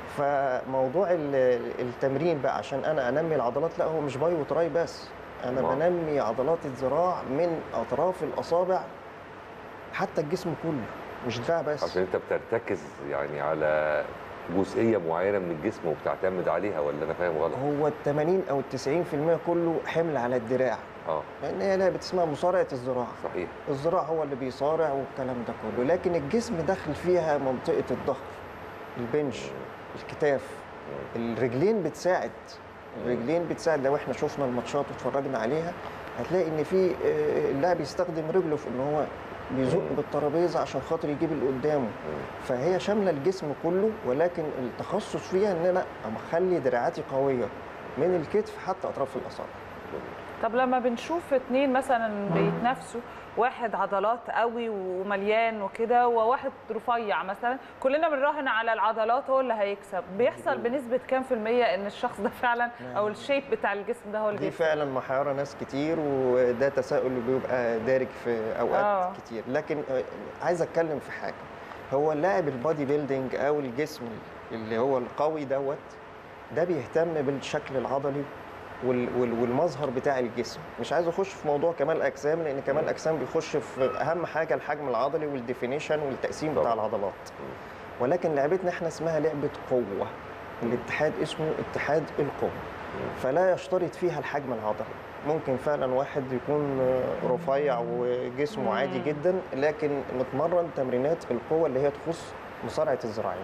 فموضوع ال- التمرين بقى عشان انا انمي العضلات لا هو مش باي وتراي بس انا أمال؟ بنمي عضلات الذراع من اطراف الاصابع حتى الجسم كله مش دراع بس عشان انت بترتكز يعني على جزئيه معينه من الجسم وبتعتمد عليها ولا انا فاهم غلط هو ال 80 او ال 90% كله حمل على الدراع اه لان هي لعبه اسمها مصارعه الذراع صحيح الذراع هو اللي بيصارع والكلام ده كله لكن الجسم داخل فيها منطقه الظهر البنش الكتاف الرجلين بتساعد الرجلين بتساعد لو احنا شفنا الماتشات واتفرجنا عليها هتلاقي ان في آه، اللاعب يستخدم رجله في ان هو بيزق بالترابيزه عشان خاطر يجيب اللي قدامه فهي شامله الجسم كله ولكن التخصص فيها ان انا اخلي دراعاتي قويه من الكتف حتى اطراف الاصابع طب لما بنشوف اتنين مثلا بيتنافسوا واحد عضلات قوي ومليان وكده وواحد رفيع مثلا كلنا بنراهن على العضلات هو اللي هيكسب بيحصل بنسبه كام في الميه ان الشخص ده فعلا او الشيب بتاع الجسم ده هو اللي دي بيكسب فعلا محيره ناس كتير وده تساؤل بيبقى دارج في اوقات آه. آه. كتير لكن آه، عايز اتكلم في حاجه هو اللاعب البادي بيلدينج او الجسم اللي هو القوي دوت ده بيهتم بالشكل العضلي وال- وال- والمظهر بتاع الجسم مش عايز اخش في موضوع كمال الاجسام لان كمال الاجسام بيخش في اهم حاجه الحجم العضلي والديفينيشن والتقسيم بتاع العضلات ولكن لعبتنا احنا اسمها لعبه قوه الاتحاد اسمه اتحاد القوه فلا يشترط فيها الحجم العضلي ممكن فعلا واحد يكون رفيع وجسمه عادي جدا لكن متمرن تمرينات القوه اللي هي تخص مصارعه الذراعين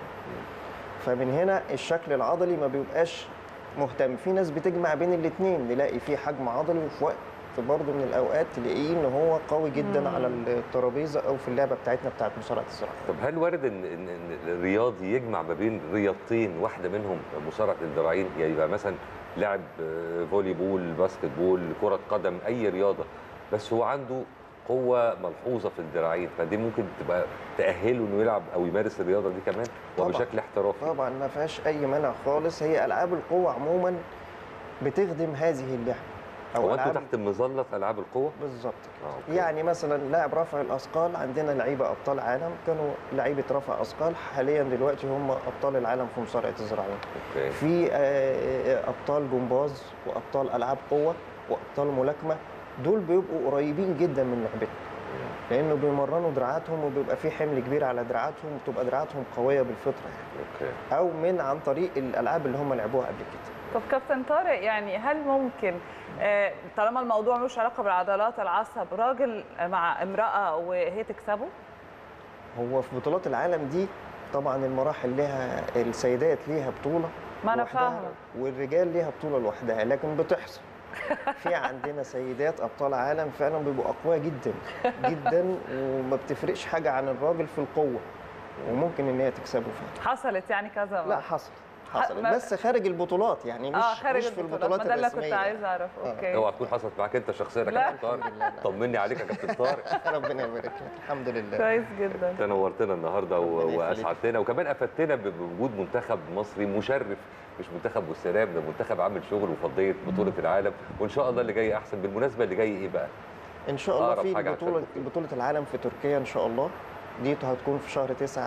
فمن هنا الشكل العضلي ما بيبقاش مهتم في ناس بتجمع بين الاثنين نلاقي فيه حجم عضلي وفي وقت برضه من الاوقات تلاقيه ان هو قوي جدا مم. على الترابيزه او في اللعبه بتاعتنا بتاعت مصارعه الذراعين طب هل وارد ان ان إن الرياضي يجمع ما بين رياضتين واحده منهم مصارعه الذراعين يعني يبقى مثلا لاعب آه، فولي بول باسكت بول كره قدم اي رياضه بس هو عنده قوه ملحوظه في الذراعين فدي ممكن تبقى تاهله انه يلعب او يمارس الرياضه دي كمان طبعاً. وبشكل احترافي طبعا ما فيهاش اي مانع خالص هي العاب القوه عموما بتخدم هذه اللعبه هو انتوا ألعاب- تحت مظله العاب القوه بالظبط آه، كده أوكي. يعني مثلا لاعب رفع الاثقال عندنا لعيبه ابطال عالم كانوا لعيبه رفع اثقال حاليا دلوقتي هم ابطال العالم في مصارعه الذراعين اوكي في آه، ابطال جمباز وابطال العاب قوه وابطال ملاكمه دول بيبقوا قريبين جدا من لعبتنا لانه بيمرنوا دراعاتهم وبيبقى في حمل كبير على دراعاتهم وبتبقى دراعاتهم قويه بالفطره يعني اوكي او من عن طريق الالعاب اللي هم لعبوها قبل كده طب كابتن طارق يعني هل ممكن آه، طالما الموضوع ملوش علاقه بالعضلات العصب راجل مع امراه وهي تكسبه هو في بطولات العالم دي طبعا المراحل لها السيدات ليها بطوله ما أنا لوحدها فاهمة. والرجال ليها بطوله لوحدها لكن بتحصل في عندنا سيدات ابطال عالم فعلا بيبقوا اقوياء جدا جدا وما بتفرقش حاجه عن الراجل في القوه وممكن ان هي تكسبه فعلا حصلت يعني كذا مرة. لا حصل حصل ما- بس خارج البطولات يعني مش اه خارج مش في البطولات البطولات ما ده اللي الرسميه كنت عايز اعرف آه. اوكي اوعى تكون حصلت معاك انت شخصيا يا لا. كابتن طارق طمني عليك يا كابتن طارق ربنا يبارك لك الحمد لله كويس جدا انت نورتنا النهارده و- ربنا يخليك. واسعدتنا وكمان افدتنا بوجود منتخب مصري مشرف مش منتخب والسلام ده منتخب عامل شغل وفضيه بطوله العالم وان شاء الله اللي جاي احسن بالمناسبه اللي جاي ايه بقى؟ ان شاء الله أقرب في حاجة بطوله عشان بطوله العالم في تركيا ان شاء الله دي هتكون في شهر 9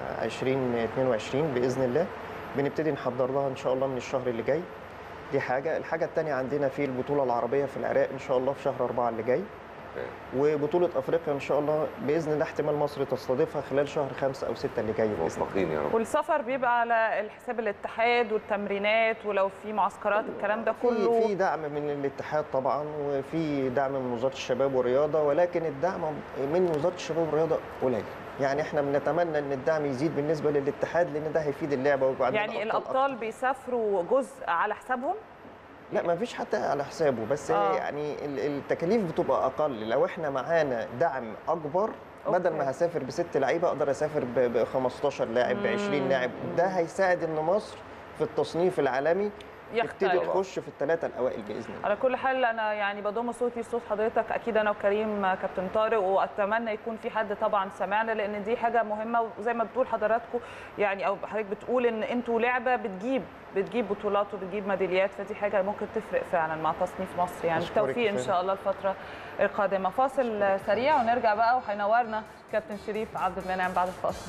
2022 باذن الله بنبتدي نحضر لها ان شاء الله من الشهر اللي جاي دي حاجه الحاجه الثانيه عندنا في البطوله العربيه في العراق ان شاء الله في شهر 4 اللي جاي وبطوله افريقيا ان شاء الله باذن الله احتمال مصر تستضيفها خلال شهر 5 او 6 اللي جاي باذن الله موفقين يا رب والسفر بيبقى على الحساب الاتحاد والتمرينات ولو في معسكرات الكلام ده في كله في دعم من الاتحاد طبعا وفي دعم من وزاره الشباب والرياضه ولكن الدعم من وزاره الشباب والرياضه قليل يعني احنا بنتمنى ان الدعم يزيد بالنسبه للاتحاد لان ده هيفيد اللعبه ويبقى عندنا يعني أبطال الابطال بيسافروا جزء على حسابهم لا ما فيش حتى على حسابه بس آه. آه. يعني ال- التكاليف بتبقى اقل لو احنا معانا دعم اكبر بدل أوكي. ما هسافر بست لعيبه اقدر اسافر ب 15 لاعب ب 20 لاعب ده هيساعد ان مصر في التصنيف العالمي تبتدي يختلف تخش في الثلاثه الاوائل باذن الله على كل حال انا يعني بضم صوتي لصوت حضرتك اكيد انا وكريم كابتن طارق واتمنى يكون في حد طبعا سمعنا لان دي حاجه مهمه وزي ما بتقول حضراتكم يعني او حضرتك بتقول ان انتوا لعبه بتجيب بتجيب بطولات وبتجيب ميداليات فدي حاجه ممكن تفرق فعلا مع تصنيف مصر يعني أشكرك التوفيق ان فعلا. شاء الله الفتره القادمه فاصل سريع ونرجع بقى وهينورنا كابتن شريف عبد المنعم بعد الفاصل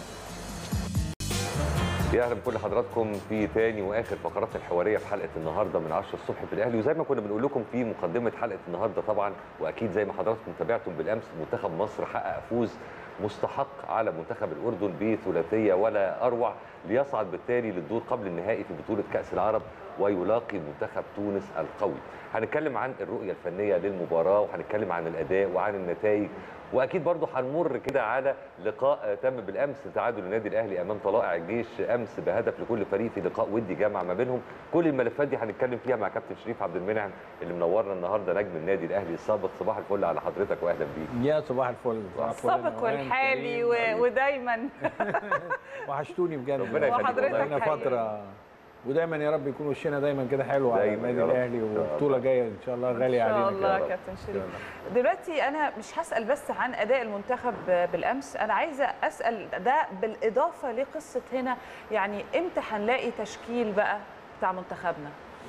يا اهلا بكل حضراتكم في تاني واخر فقراتنا الحواريه في حلقه النهارده من 10 الصبح في الاهلي وزي ما كنا بنقول لكم في مقدمه حلقه النهارده طبعا واكيد زي ما حضراتكم تابعتم بالامس منتخب مصر حقق فوز مستحق على منتخب الاردن بثلاثيه ولا اروع ليصعد بالتالي للدور قبل النهائي في بطوله كاس العرب ويلاقي منتخب تونس القوي. هنتكلم عن الرؤيه الفنيه للمباراه وهنتكلم عن الاداء وعن النتائج واكيد برضه هنمر كده على لقاء تم بالامس تعادل النادي الاهلي امام طلائع الجيش امس بهدف لكل فريق في لقاء ودي جمع ما بينهم كل الملفات دي هنتكلم فيها مع كابتن شريف عبد المنعم اللي منورنا النهارده نجم النادي الاهلي السابق صباح الفل على حضرتك واهلا بيك يا صباح الفل صباح الفل السابق نوال، والحالي كريم. و... ودايما وحشتوني بجد ربنا يخليك وحضرتك بقالنا حقيقي. فتره ودايما يا رب يكون وشنا دايما كده حلو على دايماً النادي يا رب. الاهلي إن شاء الله. وبطوله جايه ان شاء الله غاليه ان علينا شاء كده. الله كابتن شريف دلوقتي انا مش هسال بس عن اداء المنتخب بالامس انا عايزه اسال ده بالاضافه لقصه هنا يعني امتى هنلاقي تشكيل بقى بتاع منتخبنا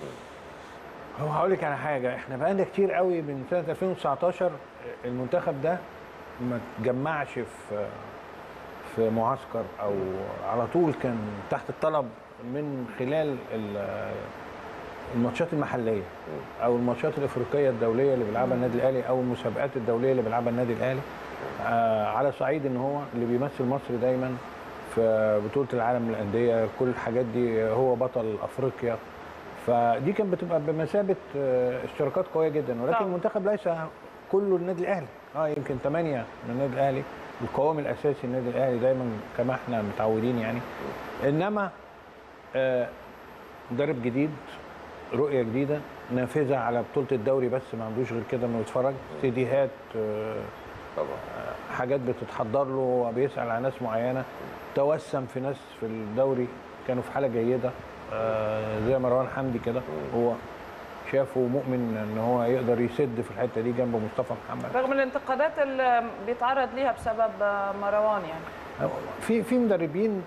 هو هقول لك على حاجه احنا بقالنا كتير قوي من سنه 2019 المنتخب ده ما تجمعش في في معسكر او على طول كان تحت الطلب من خلال ال- الماتشات المحليه او الماتشات الافريقيه الدوليه اللي بيلعبها النادي الاهلي او المسابقات الدوليه اللي بيلعبها النادي الاهلي آه على صعيد ان هو اللي بيمثل مصر دايما في بطوله العالم للانديه كل الحاجات دي هو بطل افريقيا فدي كانت بتبقى بمثابه آه، اشتراكات قويه جدا ولكن طبعا. المنتخب ليس كله النادي الاهلي اه يمكن ثمانيه من النادي الاهلي القوام الاساسي النادي الاهلي دايما كما احنا متعودين يعني انما آه، مدرب جديد رؤيه جديده نافذه على بطوله الدوري بس ما عندوش غير كده انه يتفرج سيديهات آه، طبعا حاجات بتتحضر له بيسال على ناس معينه توسم في ناس في الدوري كانوا في حاله جيده آه، زي مروان حمدي كده هو شافه مؤمن ان هو يقدر يسد في الحته دي جنب مصطفى محمد رغم الانتقادات اللي بيتعرض ليها بسبب مروان يعني في في مدربين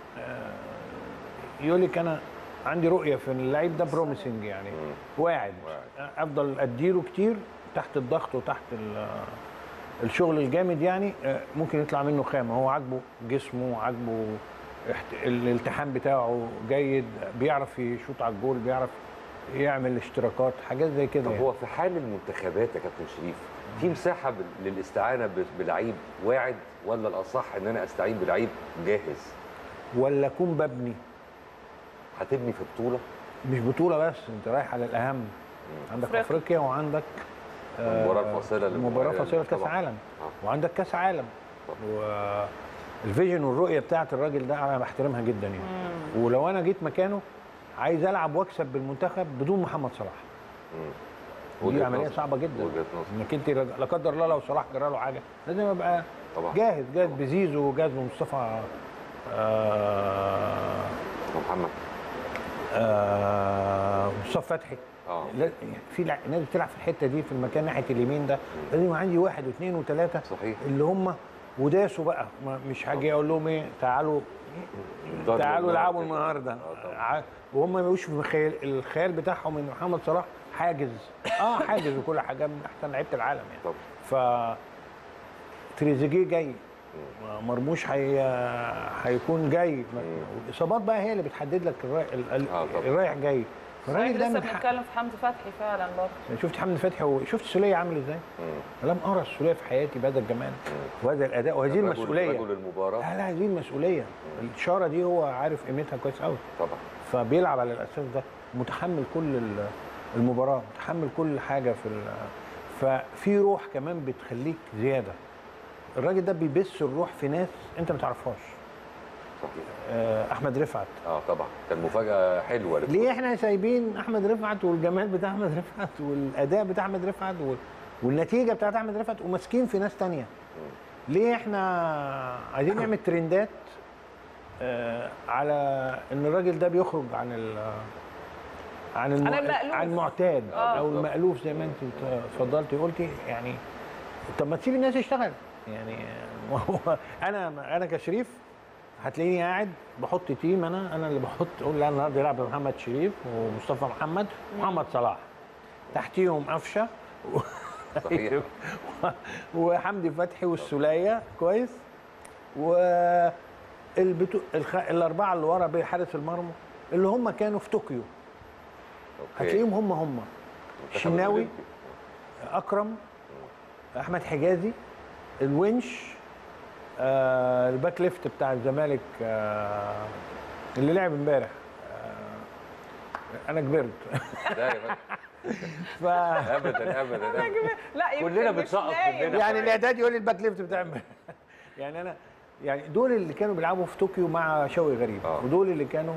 آه، يقول لك انا عندي رؤيه في اللعيب ده بروميسنج يعني واعد افضل اديله كتير تحت الضغط وتحت ال- الشغل الجامد يعني آه، ممكن يطلع منه خامه هو عاجبه جسمه عاجبه احت- الالتحام بتاعه جيد بيعرف يشوط على الجول بيعرف يعمل اشتراكات حاجات زي كده طب يعني. هو في حال المنتخبات يا كابتن شريف في مساحه بال- للاستعانه ب- بلعيب واعد ولا الاصح ان انا استعين بلعيب جاهز ولا اكون ببني هتبني في بطوله مش بطوله بس انت رايح على الاهم عندك أفريقيا. افريقيا وعندك آه، المباراة الفاصلة مباراه للمباراة- فاصله كاس طبعاً. عالم وعندك كاس عالم والفيجن والرؤيه بتاعت الراجل ده انا بحترمها جدا يعني ولو انا جيت مكانه عايز العب واكسب بالمنتخب بدون محمد صلاح دي وجهة عمليه نظر. صعبه جدا وجهة نظر. انك انت لا قدر الله لو صلاح جرى له حاجه لازم ابقى طبعا جاهز جاهز بزيزو وجاهز بمصطفى آه محمد آه مصطفى فتحي اه لا يعني في لع- ناس بتلعب في الحته دي في المكان ناحيه اليمين ده لازم يبقى عندي واحد واثنين وثلاثه صحيح اللي هم وداسوا بقى ما- مش هاجي اقول لهم ايه تعالوا ضرب تعالوا النار العبوا كده. النهارده ع- وهم ما يبقوش في الخيال الخيال بتاعهم ان محمد صلاح حاجز اه حاجز وكل حاجه من احسن لعيبه العالم يعني طب ف تريزيجيه جاي مرموش هي... هيكون جاي الاصابات بقى هي اللي بتحدد لك الرايح, الرايح جاي الراجل ده لسه من حق- بنتكلم في حمدي فتحي فعلا برضه شفت حمدي فتحي وشفت سوليه عامل ازاي؟ لم ارى السوليه في حياتي بهذا الجمال وهذا الاداء وهذه الرجل- المسؤوليه رجل المباراه لا لا هذه المسؤوليه الاشاره دي هو عارف قيمتها كويس قوي طبعا فبيلعب على الاساس ده متحمل كل ال- المباراه متحمل كل حاجه في ال- ففي روح كمان بتخليك زياده الراجل ده بيبث الروح في ناس انت ما تعرفهاش صحيح آه، احمد رفعت اه طبعا كان مفاجاه حلوه للفوز. ليه احنا سايبين احمد رفعت والجمال بتاع احمد رفعت والاداء بتاع احمد رفعت وال- والنتيجه بتاعت احمد رفعت وماسكين في ناس تانية ليه احنا عايزين نعمل ترندات آه على ان الراجل ده بيخرج عن ال عن الم... عن المألوف. عن المعتاد آه. او المألوف زي ما انت اتفضلتي قلتي يعني طب ما تسيب الناس يشتغل يعني ما هو انا انا كشريف هتلاقيني قاعد بحط تيم انا انا اللي بحط اقول لا النهارده يلعب محمد شريف ومصطفى محمد ومحمد صلاح تحتيهم قفشه و... صحيح. وحمدي فتحي والسوليه كويس و البتو... الخ... الاربعه اللي ورا بحارس المرمى اللي هم كانوا في طوكيو هتلاقيهم هم هم الشناوي اكرم احمد حجازي الونش آه الباك ليفت بتاع الزمالك آه اللي لعب امبارح آه انا كبرت لا يا فندم ف... ابدا ابدا أبداً. لا يمكن كلنا مش بنسقط نايم. مننا يعني الاعداد يقول لي الباك ليفت بتاع امبارح يعني انا يعني دول اللي كانوا بيلعبوا في طوكيو مع شوقي غريب آه. ودول اللي كانوا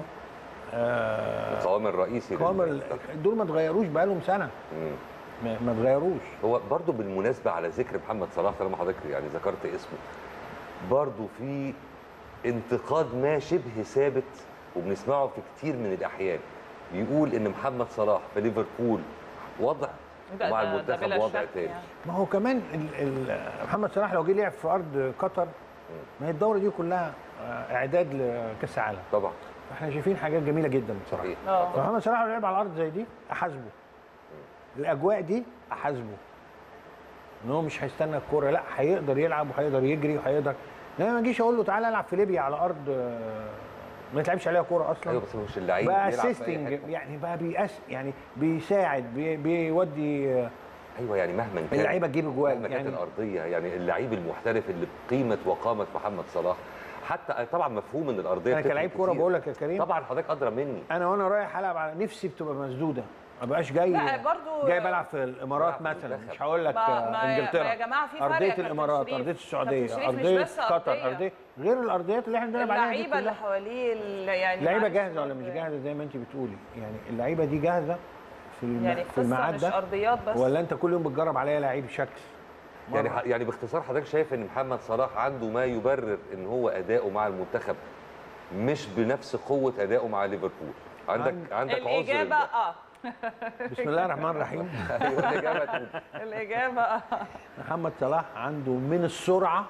آه القوام الرئيسي قوام ال- للمنتخب. دول ما اتغيروش بقالهم سنه مم. ما ما اتغيروش هو برضو بالمناسبة على ذكر محمد صلاح طالما حضرتك يعني ذكرت اسمه برضو في انتقاد ما شبه ثابت وبنسمعه في كتير من الأحيان بيقول ان محمد صلاح في ليفربول وضع ده- ومع ده- ده المنتخب بلا وضع شك تاني يعني. ما هو كمان ال ال محمد صلاح لو جه لعب في ارض قطر ما هي الدوره دي كلها آه، اعداد لكاس العالم طبعا احنا شايفين حاجات جميله جدا بصراحه صحيح اه فمحمد صلاح لو لعب على الارض زي دي احاسبه الاجواء دي احاسبه ان هو مش هيستنى الكوره لا هيقدر يلعب وهيقدر يجري وهيقدر انما ما اجيش اقول له تعالى العب في ليبيا على ارض آه، ما يتلعبش عليها كوره اصلا ايوه بس هو مش اللعيب بقى بيلعب في أي اسيستنج حتة. يعني بقى بيأس يعني بيساعد بي بيودي آه، ايوه يعني مهما كان اللعيبه تجيب اجوال مهما كانت يعني الارضيه يعني اللعيب المحترف اللي بقيمه وقامه محمد صلاح حتى طبعا مفهوم ان الارضيه انا بتفرق كلاعب كوره كتير. بقول لك يا كريم طبعا حضرتك ادرى مني انا وانا رايح العب على نفسي بتبقى مسدوده ما بقاش جاي لا برضو جاي بلعب في الامارات بلعب في مثلا المنتخب. مش هقول لك ما- آه، ما يا- انجلترا ما يا جماعة في فرق يا ارضيه كابتن الامارات شريف. ارضيه كابتن السعوديه شريف مش ارضيه بس قطر أرضية. ارضيه غير الارضيات اللي احنا بنلعب عليها دي اللعيبه اللي كلها حواليه اللي يعني اللعيبه معلش جاهزه ولا برضه مش يعني. جاهزه زي ما انت بتقولي يعني اللعيبه دي جاهزه في الم... يعني في قصه الميعاد مش ده ارضيات بس ولا انت كل يوم بتجرب عليا لعيب شكل يعني مرة. ح- يعني باختصار حضرتك شايف ان محمد صلاح عنده ما يبرر ان هو اداؤه مع المنتخب مش بنفس قوه اداؤه مع ليفربول عندك عندك عذر الاجابه لده. اه بسم الله الرحمن الرحيم ايوه الاجابه تقول. الاجابه اه محمد صلاح عنده من السرعه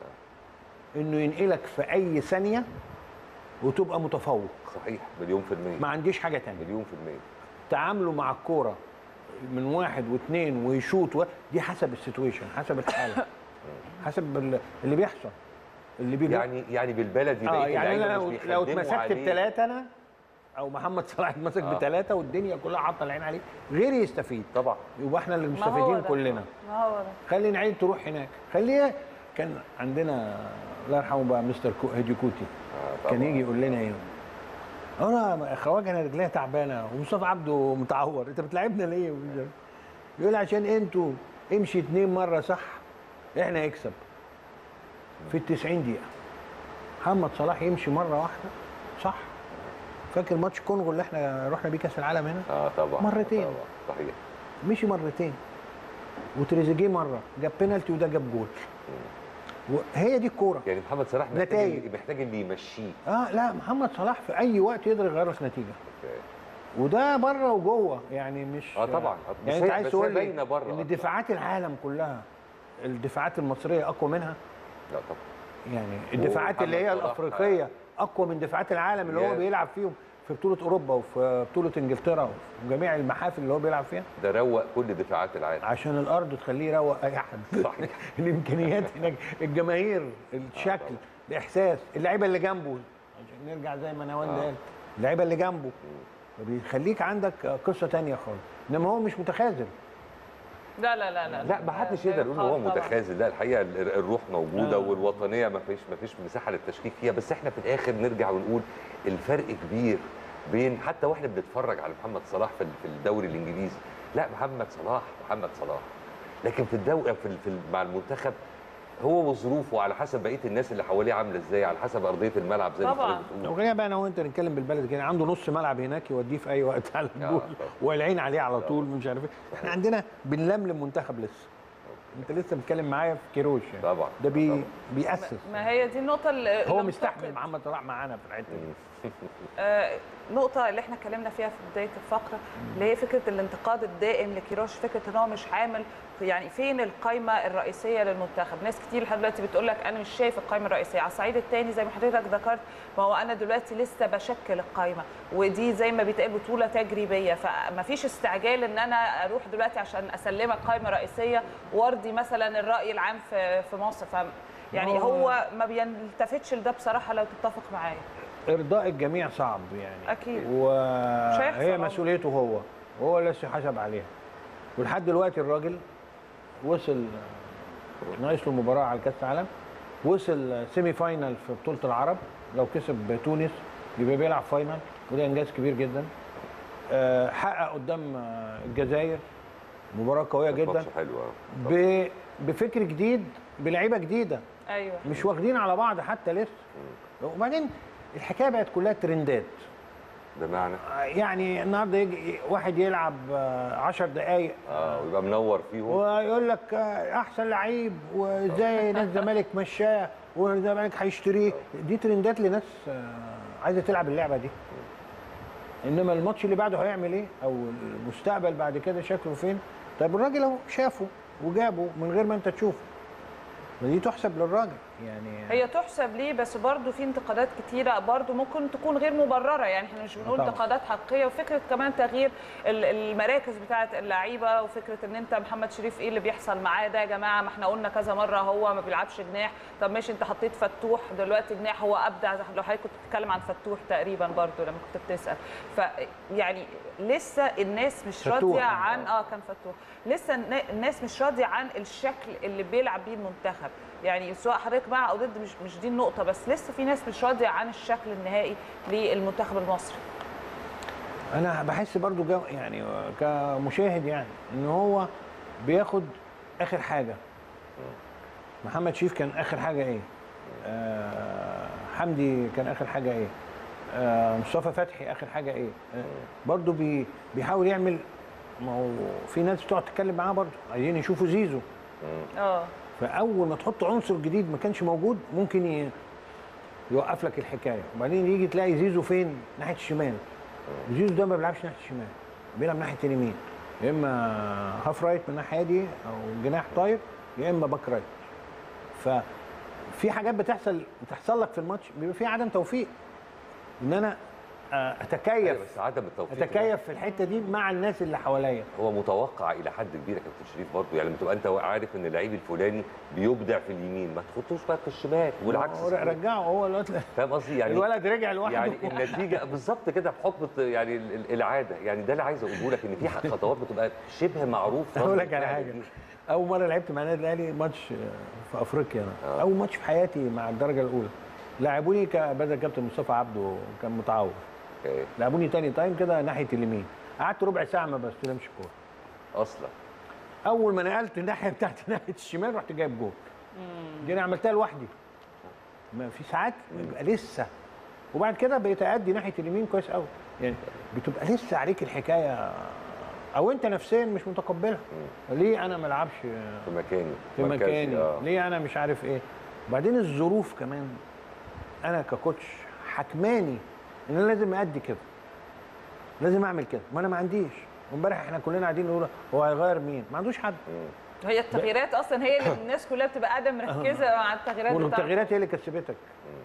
انه ينقلك في اي ثانيه وتبقى متفوق صحيح مليون في المية ما عنديش حاجه تانية مليون في المية تعامله مع الكوره من واحد واثنين ويشوط و... دي حسب السيتويشن حسب الحاله حسب ال- اللي بيحصل اللي بيجي يعني يعني بالبلدي اه بقية يعني اللعيبة انا مش لو لو بيخدموا اتمسكت عليه. بثلاثه انا او محمد صلاح اتمسك آه. بثلاثه والدنيا كلها حاطه العين عليه غيري يستفيد طبعا يبقى احنا اللي ما هو مستفيدين ده. كلنا ما هو ده خلي العين تروح هناك خليها كان عندنا الله يرحمه بقى مستر كو- هيدي كوتي آه طبعا. كان يجي يقول لنا ايه انا خواجه انا رجليا تعبانه ومصطفى عبده متعور انت بتلعبنا ليه يقول عشان انتوا امشي اتنين مره صح احنا نكسب في ال 90 دقيقه محمد صلاح يمشي مره واحده صح فاكر ماتش كونغو اللي احنا رحنا بيه كاس العالم هنا اه طبعا مرتين. طبعا صحيح مشي مرتين وتريزيجيه مره جاب بينالتي وده جاب جول وهي دي الكوره يعني محمد صلاح محتاج نتائج. اللي محتاج اللي يمشيه اه لا محمد صلاح في اي وقت يقدر يغير لك نتيجه أوكي. وده بره وجوه يعني مش اه طبعا بس يعني انت هي- عايز بس تقول هي لي باينه بره ان دفاعات العالم كلها الدفاعات المصريه اقوى منها لا طبعا يعني الدفاعات اللي هي محمد صلاح الافريقيه اقوى من دفاعات العالم اللي هو يا- بيلعب فيهم في بطوله اوروبا وفي بطوله انجلترا وفي جميع المحافل اللي هو بيلعب فيها ده روق كل دفاعات العالم عشان الارض تخليه يروق اي حد صحيح. الامكانيات هناك الجماهير الشكل الاحساس اللعيبه اللي جنبه عشان نرجع زي ما نوال آه. قال اللعيبه اللي جنبه بيخليك عندك قصه تانية خالص انما هو مش متخاذل لا لا لا لا لا ما حدش يقدر يقول ان هو طبعاً. متخاذل لا الحقيقه ال- الروح موجوده آه. والوطنيه ما فيش ما فيش مساحه للتشكيك فيها بس احنا في الاخر نرجع ونقول الفرق كبير بين حتى واحنا بنتفرج على محمد صلاح في ال- في الدوري الانجليزي لا محمد صلاح محمد صلاح لكن في الدوري في, ال- في ال- مع المنتخب هو وظروفه على حسب بقيه الناس اللي حواليه عامله ازاي على حسب ارضيه الملعب زي ما طبعاً. حضرتك بتقول لو خلينا بقى انا وانت نتكلم بالبلد كده عنده نص ملعب هناك يوديه في اي وقت على آه، الجول طبعاً. والعين عليه على طول مش عارف ايه احنا عندنا بنلملم منتخب لسه انت لسه بتتكلم معايا في كيروش يعني طبعا ده بي طبعاً. بيأسس ما هي دي النقطه اللي هو اللي مستحمل مفتقد- محمد صلاح معانا في الحته دي آه، نقطة اللي احنا اتكلمنا فيها في بداية الفقرة اللي هي فكرة الانتقاد الدائم لكيروش فكرة ان هو مش عامل يعني فين القائمة الرئيسية للمنتخب ناس كتير لحد دلوقتي بتقول لك انا مش شايف القائمة الرئيسية على الصعيد الثاني زي ما حضرتك ذكرت ما هو انا دلوقتي لسه بشكل القائمة ودي زي ما بيتقال بطولة تجريبية فما فيش استعجال ان انا اروح دلوقتي عشان اسلمك قائمة رئيسية وارضي مثلا الرأي العام في في مصر ف يعني هو- هو ما بيلتفتش لده بصراحة لو تتفق معايا ارضاء الجميع صعب يعني أكيد. مش وهي هيحصل عمر. مسؤوليته هو وهو اللي يحاسب عليها ولحد دلوقتي الراجل وصل ناقص له مباراه على كاس العالم وصل سيمي فاينال في بطوله العرب لو كسب تونس يبقى بيلعب فاينال وده انجاز كبير جدا آه، حقق قدام آه، الجزائر مباراه قويه جدا ماتش حلو آه. ب- بفكر جديد بلعيبه جديده ايوه مش واخدين على بعض حتى لسه وبعدين الحكايه بقت كلها ترندات بمعنى يعني النهارده يجي واحد يلعب 10 دقائق اه ويبقى منور فيهم ويقول لك آه، احسن لعيب وازاي نادي الزمالك مشاه والزمالك هيشتريه دي ترندات لناس آه، عايزه تلعب اللعبه دي انما الماتش اللي بعده هيعمل ايه او المستقبل بعد كده شكله فين طيب الراجل اهو شافه وجابه من غير ما انت تشوفه ما دي تحسب للراجل يعني هي تحسب ليه بس برضو في انتقادات كتيره برضو ممكن تكون غير مبرره يعني احنا مش بنقول طبعا. انتقادات حقيقيه وفكره كمان تغيير ال- المراكز بتاعه اللعيبه وفكره ان انت محمد شريف ايه اللي بيحصل معاه ده يا جماعه ما احنا قلنا كذا مره هو ما بيلعبش جناح طب ماشي انت حطيت فتوح دلوقتي جناح هو ابدع لو حضرتك كنت بتتكلم عن فتوح تقريبا برضو لما كنت بتسال ف يعني لسه الناس مش فتوح. راضيه عن اه كان فتوح لسه النا- الناس مش راضيه عن الشكل اللي بيلعب بيه المنتخب يعني سواء حضرتك مع او ضد مش مش دي النقطه بس لسه في ناس مش راضيه عن الشكل النهائي للمنتخب المصري انا بحس برضو جو يعني كمشاهد يعني ان هو بياخد اخر حاجه محمد شريف كان اخر حاجه ايه آه حمدي كان اخر حاجه ايه آه مصطفى فتحي اخر حاجه ايه آه برضو بي بيحاول يعمل ما هو في ناس بتقعد تتكلم معاه برضو عايزين يشوفوا زيزو اه فاول ما تحط عنصر جديد ما كانش موجود ممكن ي- يوقف لك الحكايه وبعدين يجي تلاقي زيزو فين ناحيه الشمال زيزو ده ما بيلعبش ناحيه الشمال بيلعب ناحيه اليمين يا اما هاف رايت من الناحيه دي او جناح طاير يا اما باك رايت ففي حاجات بتحصل بتحصل لك في الماتش بيبقى في عدم توفيق ان انا آه، اتكيف أيوة، بس عدم التوفيق ده اتكيف في الحته دي مع الناس اللي حواليا هو متوقع الى حد كبير يا كابتن شريف برضه يعني لما تبقى انت عارف ان اللعيب الفلاني بيبدع في اليمين ما تحطوش بقى في الشمال والعكس هو صحيح. رجعه هو الوقت فاهم قصدي يعني الولد رجع لوحده يعني النتيجه بالظبط كده بحكم يعني ال- ال- العاده يعني ده اللي عايز اقوله لك ان في خطوات بتبقى شبه معروف اقول رد لك على الفعل حاجه دي. اول مره لعبت مع النادي الاهلي ماتش في افريقيا أنا. اول ماتش في حياتي مع الدرجه الاولى لعبوني ك- بدل كابتن مصطفى عبده كان متعور أوكي. لعبوني تاني تايم كده ناحيه اليمين قعدت ربع ساعه ما بستلمش الكوره اصلا اول ما نقلت الناحيه بتاعتي ناحيه الشمال رحت جايب جول دي انا عملتها لوحدي ما في ساعات بيبقى لسه وبعد كده بقيت ادي ناحيه اليمين كويس قوي يعني بتبقى لسه عليك الحكايه او انت نفسيا مش متقبلها ليه انا ما العبش في مكاني في مركزي، مكاني آه. ليه انا مش عارف ايه وبعدين الظروف كمان انا ككوتش حكماني ان انا لازم ادي كده لازم اعمل كده ما انا ما عنديش امبارح احنا كلنا قاعدين نقول هو هيغير مين ما عندوش حد هي التغييرات اصلا هي اللي الناس كلها بتبقى قاعده مركزه مع التغييرات بتاعته والتغييرات هي اللي كسبتك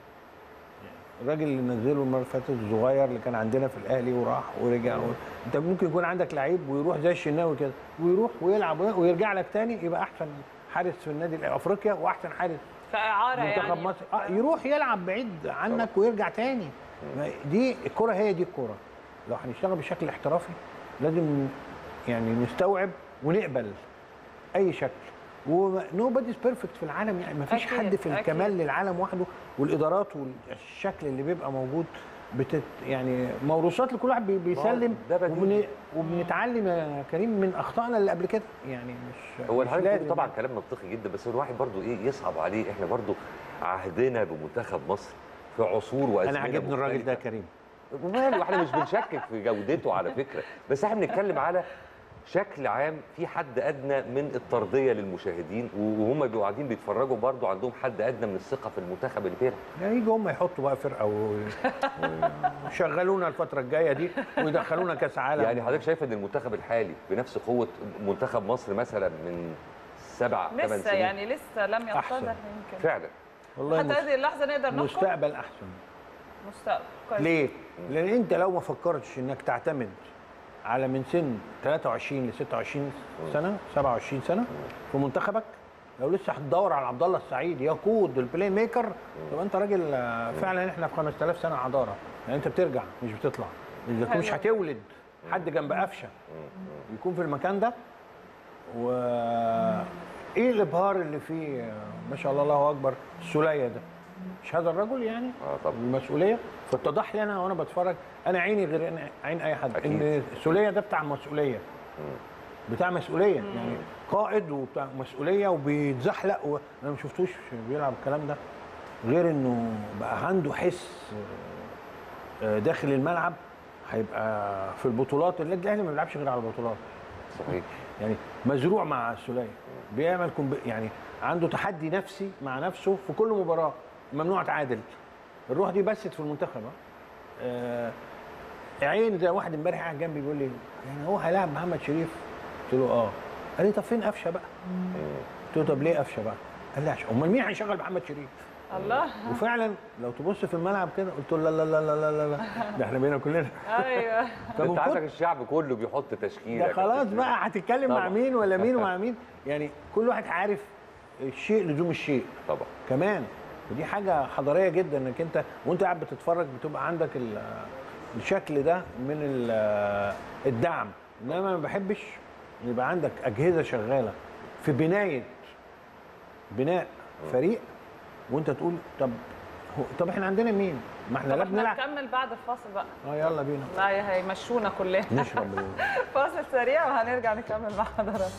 الراجل اللي نزله المره اللي فاتت الصغير اللي كان عندنا في الاهلي وراح ورجع و... انت ممكن يكون عندك لعيب ويروح زي الشناوي كده ويروح ويلعب ويرجع لك تاني يبقى احسن حارس في النادي الأهلي- افريقيا واحسن حارس كاعاره منتخب يعني مصر آه يروح يلعب بعيد عنك ويرجع تاني ما دي الكره هي دي الكره لو هنشتغل بشكل احترافي لازم يعني نستوعب ونقبل اي شكل ونو باديز بيرفكت في العالم يعني ما فيش أكيد، حد في أكيد. الكمال للعالم وحده والادارات والشكل اللي بيبقى موجود بتت يعني موروثات لكل واحد بي- بيسلم ده بديهي. وبن وبنتعلم يا كريم من اخطائنا اللي قبل كده يعني مش هو مش الحاجة لازم طبعا كلام منطقي جدا بس الواحد برضو ايه يصعب عليه احنا برضو عهدنا بمنتخب مصر في عصور وازمنه انا عاجبني الراجل ده مختلفة. كريم وماله احنا مش بنشكك في جودته على فكره بس احنا بنتكلم على شكل عام في حد ادنى من الترضيه للمشاهدين وهم بيبقوا قاعدين بيتفرجوا برضو عندهم حد ادنى من الثقه في المنتخب اللي بيلعب يعني يجوا هم يحطوا بقى فرقه ويشغلونا الفتره الجايه دي ويدخلونا كاس عالم يعني حضرتك شايف ان المنتخب الحالي بنفس قوه منتخب مصر مثلا من سبع ثمان لسه سنين يعني لسه لم أحسن. يتضح يمكن فعلا والله حتى مس- هذه اللحظه نقدر نحكم مستقبل احسن مستقبل كويس ليه؟ لان انت لو ما فكرتش انك تعتمد على من سن 23 ل 26 سنه 27 سنه في منتخبك لو لسه هتدور على عبد الله السعيد يقود البلاي ميكر يبقى انت راجل آه، فعلا احنا في 5000 سنه حضاره يعني انت بترجع مش بتطلع اذا كنت مش حلو. هتولد حد جنب قفشه يكون في المكان ده و ايه الابهار اللي فيه آه، ما شاء الله الله اكبر السوليه ده مش هذا الرجل يعني اه طبعا المسؤوليه فاتضح لي انا وانا بتفرج انا عيني غير أنا- عين اي حد أكيد. ان السوليه ده بتاع مسؤوليه بتاع مسؤوليه يعني قائد وبتاع مسؤوليه وبيتزحلق و... انا ما شفتوش بيلعب الكلام ده غير انه بقى عنده حس آه، داخل الملعب هيبقى في البطولات النادي الاهلي ما بيلعبش غير على البطولات صحيح يعني مزروع مع السوليه بيعمل كومب... يعني عنده تحدي نفسي مع نفسه في كل مباراه ممنوع تعادل الروح دي بست في المنتخب ها؟ آه عين زي واحد امبارح قاعد جنبي بيقول لي يعني هو هيلاعب محمد شريف قلت له اه قال لي طب فين قفشه بقى قلت له طب ليه قفشه بقى قال لي عشان امال مين هيشغل محمد شريف الله وفعلا لو تبص في الملعب كده قلت له لا لا لا لا لا لا, لا. ده احنا بينا كلنا ايوه فمن انت عندك كتر- الشعب كله بيحط تشكيله ده خلاص بقى هتتكلم مع طبعا. مين ولا مين ومع مين يعني كل واحد عارف الشيء لزوم الشيء طبعا كمان ودي حاجه حضاريه جدا انك انت وانت قاعد بتتفرج بتبقى عندك ال- الشكل ده من ال- الدعم انما ما بحبش يبقى عندك اجهزه شغاله في بنايه بناء فريق وانت تقول طب هو طب احنا عندنا مين؟ ما احنا طب لا احنا بنلعب نكمل بعد الفاصل بقى اه يلا بينا لا هيمشونا كلنا نشرب فاصل سريع وهنرجع نكمل مع حضراتكم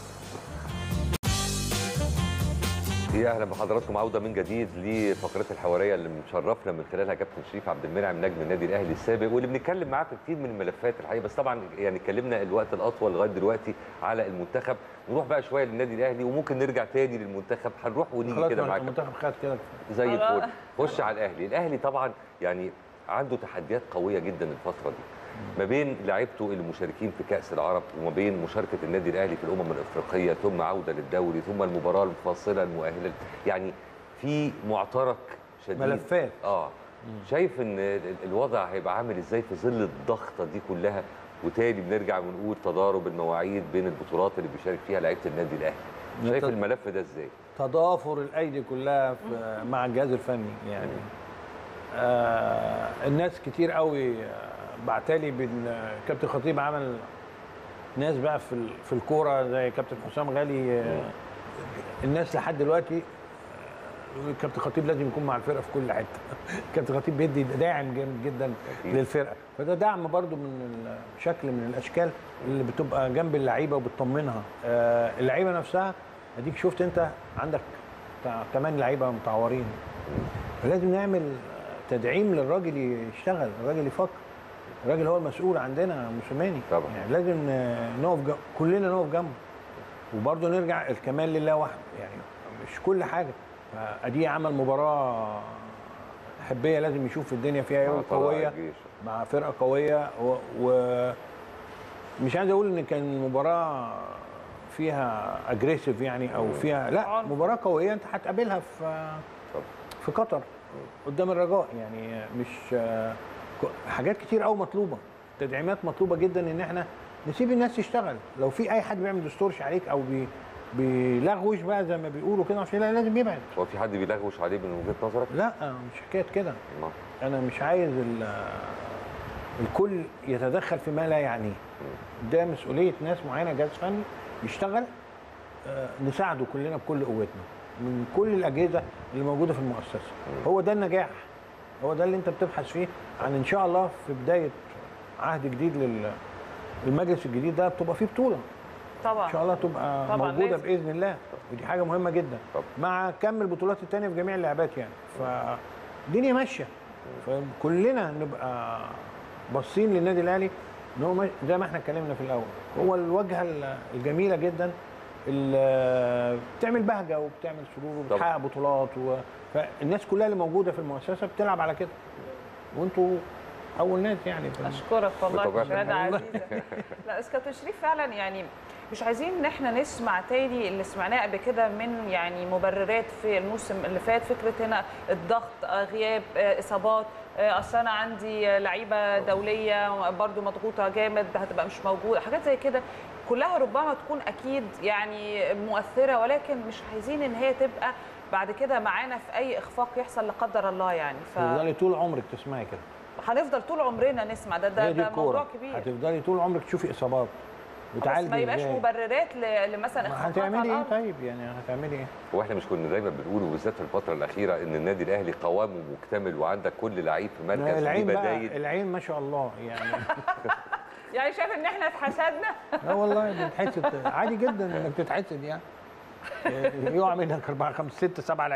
يا اهلا بحضراتكم عوده من جديد لفقرات الحواريه اللي مشرفنا من خلالها كابتن شريف عبد المنعم نجم النادي الاهلي السابق واللي بنتكلم معاه في كتير من الملفات الحقيقه بس طبعا يعني اتكلمنا الوقت الاطول لغايه دلوقتي على المنتخب نروح بقى شويه للنادي الاهلي وممكن نرجع تاني للمنتخب هنروح ونيجي خلاص كده ما معاك المنتخب خد كده زي خلاص. الفل خش على الاهلي الاهلي طبعا يعني عنده تحديات قويه جدا الفتره دي ما بين لعيبته اللي مشاركين في كاس العرب وما بين مشاركه النادي الاهلي في الامم الافريقيه ثم عوده للدوري ثم المباراه الفاصله المؤهله يعني في معترك شديد ملفات. اه شايف ان ال- الوضع هيبقى عامل ازاي في ظل الضغطه دي كلها وتاني بنرجع ونقول تضارب المواعيد بين البطولات اللي بيشارك فيها لعيبه النادي الاهلي شايف نت- الملف ده ازاي تضافر الايدي كلها في مع الجهاز الفني يعني آه الناس كتير قوي آه، بعتالي بان آه، كابتن خطيب عمل ناس بقى في ال- في الكوره زي كابتن حسام غالي آه، الناس لحد دلوقتي آه، يقول كابتن خطيب لازم يكون مع الفرقه في كل حته كابتن خطيب بيدي داعم جامد جدا أكيد. للفرقه فده دعم برضو من ال- شكل من الاشكال اللي بتبقى جنب اللعيبه وبتطمنها آه، اللعيبه نفسها اديك شفت انت عندك بتاع 8 لعيبه متعورين فلازم نعمل تدعيم للراجل يشتغل الراجل يفكر الراجل هو المسؤول عندنا موسيماني طبعا. يعني لازم ن- نقف جنب كلنا نقف جنبه وبرضه نرجع الكمال لله وحده يعني مش كل حاجه ادي عمل مباراه حبيه لازم يشوف الدنيا فيها مع ايه طلائع قويه الجيش. مع فرقه قويه و, و مش عايز اقول ان كان المباراه فيها اجريسيف يعني او فيها لا عنف. مباراه قويه انت هتقابلها في في قطر قدام الرجاء يعني مش ك- حاجات كتير قوي مطلوبه تدعيمات مطلوبه جدا ان احنا نسيب الناس تشتغل لو في اي حد بيعمل دستورش عليك او بي بيلغوش بقى زي ما بيقولوا كده عشان لا لازم يبعد هو في حد بيلغوش عليه من وجهه نظرك؟ لا مش حكايه كده ما. انا مش عايز ال- الكل يتدخل فيما لا يعنيه ده مسؤوليه ناس معينه جهاز فني يشتغل آه، نساعده كلنا بكل قوتنا من كل الاجهزه اللي موجوده في المؤسسه هو ده النجاح هو ده اللي انت بتبحث فيه عن ان شاء الله في بدايه عهد جديد لل المجلس الجديد ده بتبقى فيه بطوله طبعا ان شاء الله تبقى طبعاً موجوده لازم. باذن الله ودي حاجه مهمه جدا طبعاً. مع كم البطولات الثانيه في جميع اللعبات يعني فالدنيا ماشيه فكلنا نبقى باصين للنادي الاهلي ان هو ماشي- زي ما احنا اتكلمنا في الاول هو الواجهه ال- الجميله جدا اللي بتعمل بهجه وبتعمل سرور وبتحقق بطولات و... فالناس كلها اللي موجوده في المؤسسه بتلعب على كده وانتوا اول ناس يعني في اشكرك والله بطبيعة شهاده الحال. عزيزه لا بس كابتن شريف فعلا يعني مش عايزين ان احنا نسمع تاني اللي سمعناه قبل كده من يعني مبررات في الموسم اللي فات فكره هنا الضغط آه، غياب آه، اصابات آه، اصل انا عندي آه، لعيبه دوليه برضو مضغوطه جامد هتبقى مش موجوده حاجات زي كده كلها ربما تكون اكيد يعني مؤثره ولكن مش عايزين ان هي تبقى بعد كده معانا في اي اخفاق يحصل لا قدر الله يعني ف تفضلي طول عمرك تسمعي كده هنفضل طول عمرنا نسمع ده ده, هي دي ده موضوع الكوره كبير هتفضلي طول عمرك تشوفي اصابات بس وتعالجي ما يبقاش ازاي مبررات ل- لمثلا ما اخفاقات على هتعملي ايه الارض طيب يعني هتعملي ايه واحنا مش كنا دايما بنقول وبالذات في الفتره الاخيره ان النادي الاهلي قوامه مكتمل وعندك كل لعيب في مركز ليه العين بقى بدايل العين ما شاء الله يعني يعني شايف ان احنا اتحسدنا لا والله بتتحسد عادي جدا انك تتحسد يعني يقع منك اربعه خمسه سته سبعه لعيبه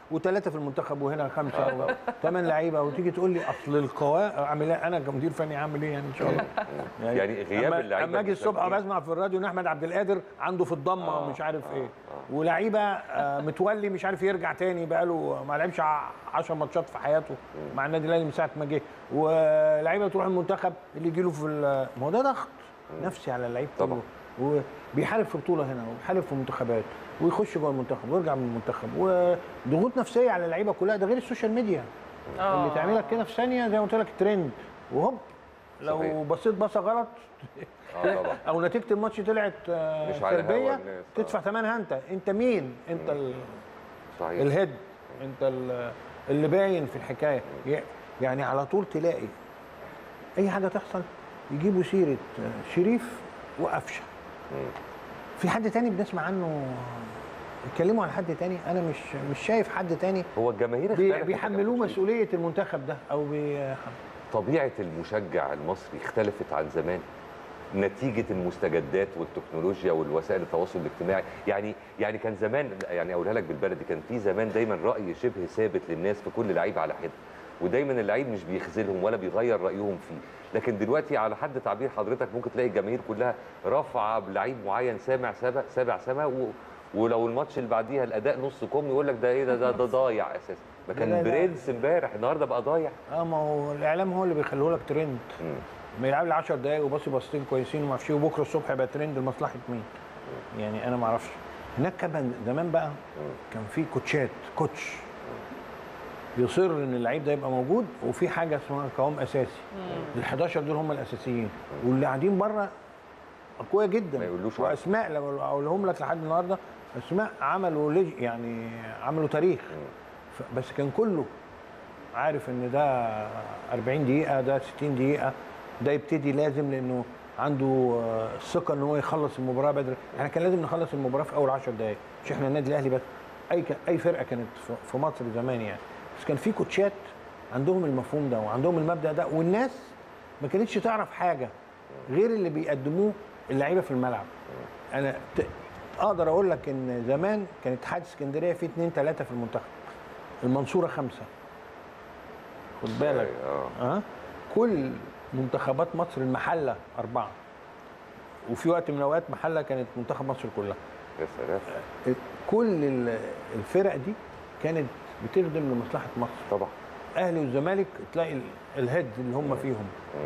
وثلاثه في المنتخب وهنا خمسه ثمان لعيبه وتيجي تقول لي اصل القواء اعمل ايه انا كمدير فني اعمل ايه يعني ان شاء الله يعني غياب أما- اللعيبة اما اجي الصبح المساكين. بسمع في الراديو ان احمد عبد القادر عنده في الضمه آه، مش عارف ايه ولعيبه آه، متولي مش عارف يرجع تاني بقاله ما لعبش 10 ماتشات في حياته مع النادي الاهلي من ساعه ما جه ولعيبه تروح المنتخب اللي يجي له في ال- ما هو ده ضغط نفسي على اللعيب طبعا. كله وبيحارب في بطوله هنا وبيحارب في منتخبات ويخش جوه المنتخب ويرجع من المنتخب وضغوط نفسيه على اللعيبه كلها ده غير السوشيال ميديا آه. اللي تعملك كده في ثانيه زي ما قلت لك ترند وهوب لو صحيح. بصيت بصه غلط آه طبعا. او نتيجه الماتش طلعت آه، مش على هوا سلبيه الناس، آه. تدفع ثمنها انت انت مين انت ال... صحيح الهيد انت ال- اللي باين في الحكايه ي- يعني على طول تلاقي اي حاجه تحصل يجيبوا سيره شريف وقفشه في حد تاني بنسمع عنه يتكلموا عن حد تاني انا مش مش شايف حد تاني هو الجماهير بي- اختلفت بيحملوه يا مسؤوليه المنتخب ده او بي... طبيعه المشجع المصري اختلفت عن زمان نتيجه المستجدات والتكنولوجيا والوسائل التواصل الاجتماعي يعني يعني كان زمان يعني اقولها لك بالبلدي كان في زمان دايما راي شبه ثابت للناس في كل لعيب على حده ودايما اللعيب مش بيخذلهم ولا بيغير رايهم فيه لكن دلوقتي على حد تعبير حضرتك ممكن تلاقي الجماهير كلها رافعه بلعيب معين سامع سابع سابع سما و ولو الماتش اللي بعديها الاداء نص كم يقول لك ده ايه ده ده, ده ضايع اساسا ما لا، كان لا. برنس امبارح النهارده بقى ضايع اه ما هو الاعلام هو اللي بيخليه لك ترند ما يلعب لي 10 دقايق وباصي باصتين كويسين وما اعرفش إيه، وبكره الصبح يبقى ترند لمصلحه مين يعني انا ما اعرفش هناك كمان زمان بقى كان في كوتشات كوتش يصر ان اللعيب ده يبقى موجود وفي حاجه اسمها قوام اساسي ال 11 دول هم الاساسيين واللي قاعدين بره اقوياء جدا ما يقولوش واسماء لو اقولهم لك لحد النهارده اسماء عملوا لج يعني عملوا تاريخ ف- بس كان كله عارف ان ده 40 دقيقه ده 60 دقيقه ده يبتدي لازم لانه عنده آه، الثقه ان هو يخلص المباراه بدري احنا كان لازم نخلص المباراه في اول 10 دقائق مش احنا النادي الاهلي بس اي ك- اي فرقه كانت في- في مصر زمان يعني بس كان في كوتشات عندهم المفهوم ده وعندهم المبدا ده والناس ما كانتش تعرف حاجه غير اللي بيقدموه اللعيبه في الملعب انا ت- اقدر اقول لك ان زمان كان اتحاد اسكندريه فيه اثنين ثلاثه في المنتخب المنصوره خمسه خد بالك اه اه كل منتخبات مصر المحله اربعه وفي وقت من الاوقات محله كانت منتخب مصر كلها يا سلام كل ال- الفرق دي كانت بتخدم لمصلحه مصر طبعا اهلي والزمالك تلاقي ال- الهيد اللي هم فيهم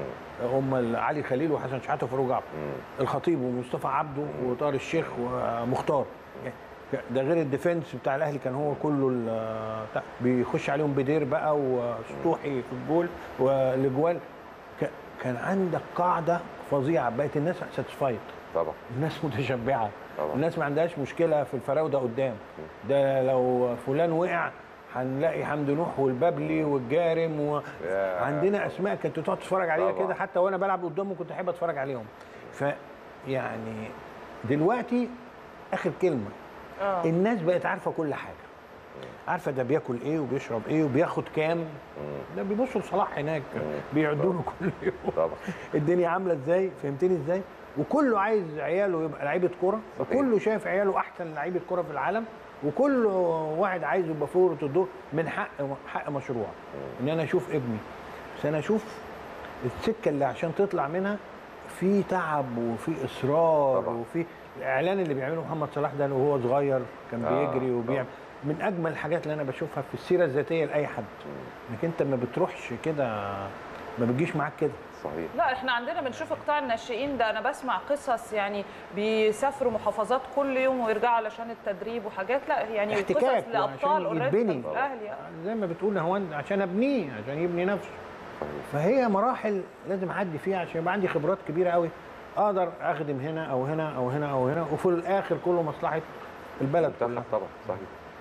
هم ال- علي خليل وحسن شحاته وفاروق جعفر الخطيب ومصطفى عبده وطاهر الشيخ ومختار يعني ده غير الديفنس بتاع الاهلي كان هو كله ال- بتاع- بيخش عليهم بدير بقى وسطوحي في الجول والاجوال ك- كان عندك قاعده فظيعه بقت الناس ساتسفايد طبعا الناس متشبعه طبعا. الناس ما عندهاش مشكله في الفراوده قدام ده لو فلان وقع هنلاقي حمد نوح والبابلي والجارم يا وعندنا اسماء كنت تقعد تتفرج عليها طبعا. كده حتى وانا بلعب قدامهم كنت احب اتفرج عليهم ف يعني دلوقتي اخر كلمه آه. الناس بقت عارفه كل حاجه عارفه ده بياكل ايه وبيشرب ايه وبياخد كام ده بيبصوا لصلاح هناك بيعدوا له كل يوم طبعا الدنيا عامله ازاي فهمتني ازاي وكله عايز عياله يبقى لعيبه كوره صحيح. وكله شايف عياله احسن لعيبه كوره في العالم وكل واحد عايز يبقى فورة الدور من حق حق مشروع ان انا اشوف ابني بس انا اشوف السكه اللي عشان تطلع منها في تعب وفي اصرار طبعا. وفي الاعلان اللي بيعمله محمد صلاح ده وهو صغير كان آه، بيجري وبيعمل من اجمل الحاجات اللي انا بشوفها في السيره الذاتيه لاي حد انك انت ما بتروحش كده ما بتجيش معاك كده صحيح لا احنا عندنا بنشوف قطاع الناشئين ده انا بسمع قصص يعني بيسافروا محافظات كل يوم ويرجعوا علشان التدريب وحاجات لا يعني احتكاك قصص لابطال وعشان اوريدي يتبني. في الاهلي آه. زي ما بتقول هو عشان ابنيه عشان يبني نفسه فهي مراحل لازم اعدي فيها عشان يبقى عندي خبرات كبيره قوي اقدر اخدم هنا او هنا او هنا او هنا وفي الاخر كله مصلحه البلد منتخب كلها طبعا صحيح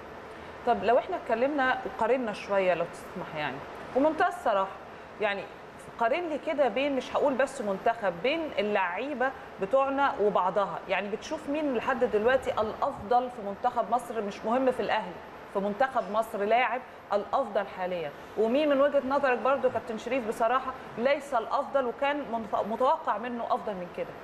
طب لو احنا اتكلمنا وقارنا شويه لو تسمح يعني ومنتهى الصراحه يعني قارن لي كده بين مش هقول بس منتخب بين اللعيبه بتوعنا وبعضها يعني بتشوف مين لحد دلوقتي الافضل في منتخب مصر مش مهم في الاهلي في منتخب مصر لاعب الافضل حاليا ومين من وجهه نظرك برضو كابتن شريف بصراحه ليس الافضل وكان منف- متوقع منه افضل من كده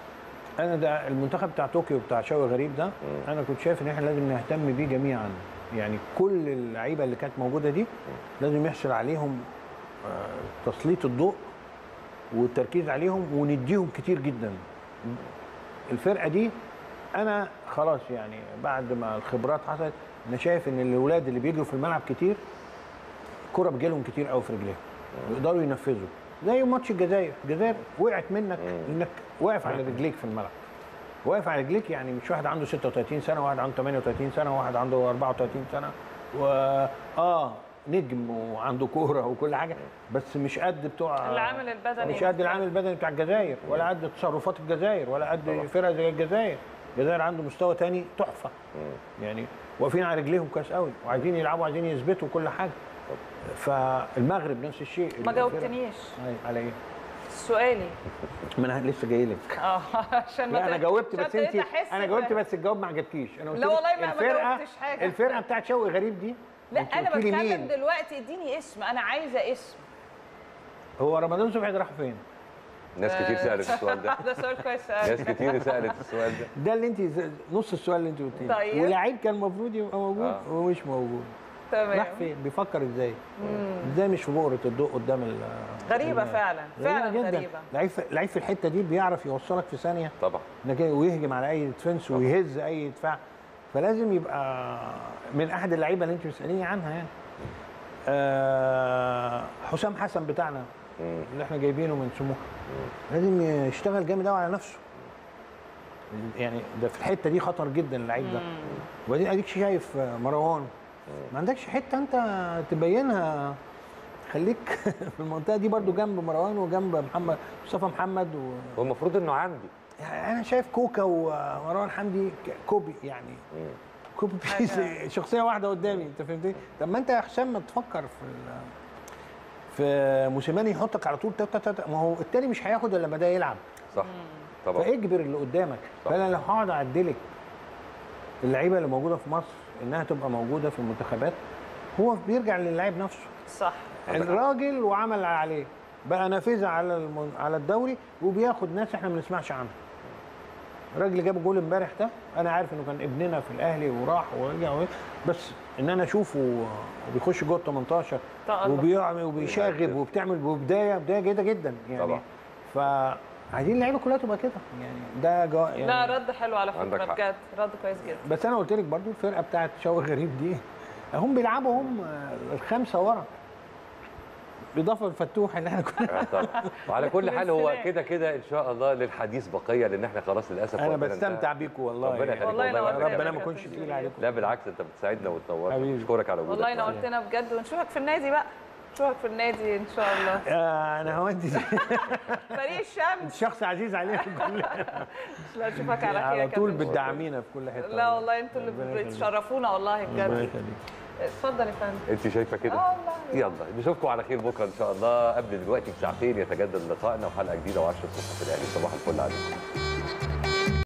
انا ده المنتخب بتاع طوكيو بتاع شوقي غريب ده انا كنت شايف ان احنا لازم نهتم بيه جميعا يعني كل اللعيبه اللي كانت موجوده دي لازم يحصل عليهم آه، تسليط الضوء والتركيز عليهم ونديهم كتير جدا الفرقه دي انا خلاص يعني بعد ما الخبرات حصلت انا شايف ان الاولاد اللي بيجروا في الملعب كتير الكره بتجيلهم كتير قوي في رجليهم يقدروا ينفذوا زي ماتش الجزائر الجزائر وقعت منك انك واقف على رجليك في الملعب واقف على رجليك يعني مش واحد عنده 36 سنه وواحد عنده 38 سنه وواحد عنده 34 سنه و اه نجم وعنده كوره وكل حاجه بس مش قد بتوع العامل البدني مش قد العامل البدني بتاع الجزائر ولا قد تصرفات الجزائر ولا قد فرقه زي الجزائر الجزائر عنده مستوى تاني تحفه يعني واقفين على رجليهم كويس قوي وعايزين يلعبوا عايزين يثبتوا كل حاجه فالمغرب نفس الشيء ما جاوبتنيش أي- على ايه؟ سؤالي ما انا لسه جاي لك اه عشان ما لا انا ت- جاوبت عشان بس انت ابتديت أحس انا إن- جاوبت بس الجواب ما عجبكيش انا قلت لا لك والله ما- ما الفرقه جاوبتش حاجة. الفرقه بتاعت شوقي غريب دي لا أنت انا قلت لي بتكلم مين؟ دلوقتي اديني اسم انا عايزه اسم هو رمضان صبحي ده راح فين؟ ناس كتير سالت السؤال ده ده سؤال كويس ناس كتير سالت السؤال ده ده اللي انت ز- نص السؤال اللي انت قلتيه طيب. ولاعيب كان المفروض يبقى موجود آه. ومش موجود تمام راح فين؟ بيفكر ازاي؟ ازاي مش في بؤره الضوء قدام ال غريبه الناس؟ فعلا فعلا جدا غريبه لعيب في- لعيب في الحته دي بيعرف يوصلك في ثانيه طبعا انك ويهجم على اي ديفنس ويهز اي دفاع فلازم يبقى من احد اللعيبه اللي انت بتساليني عنها يعني آه حسام حسن بتاعنا مم. اللي احنا جايبينه من سموحه لازم يشتغل جامد قوي على نفسه يعني ده في الحته دي خطر جدا اللعيب ده وبعدين اديك شايف مروان ما عندكش حته انت تبينها خليك في المنطقه دي برضو جنب مروان وجنب محمد مصطفى محمد و... هو المفروض انه عندي يعني انا شايف كوكا ومروان حمدي ك- كوبي يعني كوبي بيس شخصيه واحده قدامي انت فهمتني؟ طب ما انت يا حسام ما تفكر في ال- في موسيماني يحطك على طول تاتا تاتا ما هو التاني مش هياخد الا لما ده يلعب صح طبعا فاجبر اللي قدامك صح. فانا لو هقعد اعدلك اللعيبه اللي موجوده في مصر انها تبقى موجوده في المنتخبات هو بيرجع للاعب نفسه صح الراجل وعمل اللي عليه بقى نافذه على المن... على الدوري وبياخد ناس احنا ما بنسمعش عنها الراجل اللي جاب الجول امبارح ده انا عارف انه كان ابننا في الاهلي وراح ورجع و... بس ان انا اشوفه وبيخش جوه ال 18 تألق. وبيعمل وبيشاغب وبتعمل بدايه بدايه جيده جدا يعني طبعا. فعايزين اللعيبه كلها تبقى كده يعني ده جو... يعني لا رد حلو على عندك فكره حق. بجد رد كويس جدا بس انا قلت لك برضو الفرقه بتاعت شوقي غريب دي هم بيلعبوا هم الخمسه ورا بالاضافه للفتوح اللي احنا كنا آه، طبعا وعلى كل حال هو والسلام. كده كده ان شاء الله للحديث بقيه لان احنا خلاص للاسف انا وقتنا بستمتع انتهى. بيكم والله ربنا يعني. يخليك والله والله نورتنا وأنا ربنا كمان. ما يكونش تقيل عليكم لا بالعكس انت بتساعدنا وتنورنا حبيبي. اشكرك على وجودك والله معانا. نورتنا بجد ونشوفك في النادي بقى نشوفك في النادي ان شاء الله آه انا هودي فريق الشمس شخص عزيز علينا كلنا لا اشوفك على خير يا على طول كابتن. بتدعمينا في كل حته لا والله انتوا ربنا اللي يخليك. بتشرفونا والله ربنا بجد يخليك اتفضل يا فندم انت شايفه كده اه والله يلا نشوفكم على خير بكره ان شاء الله قبل دلوقتي بساعتين يتجدد لقائنا وحلقه جديده و10 الصبح في الاهلي صباح الفل عليكم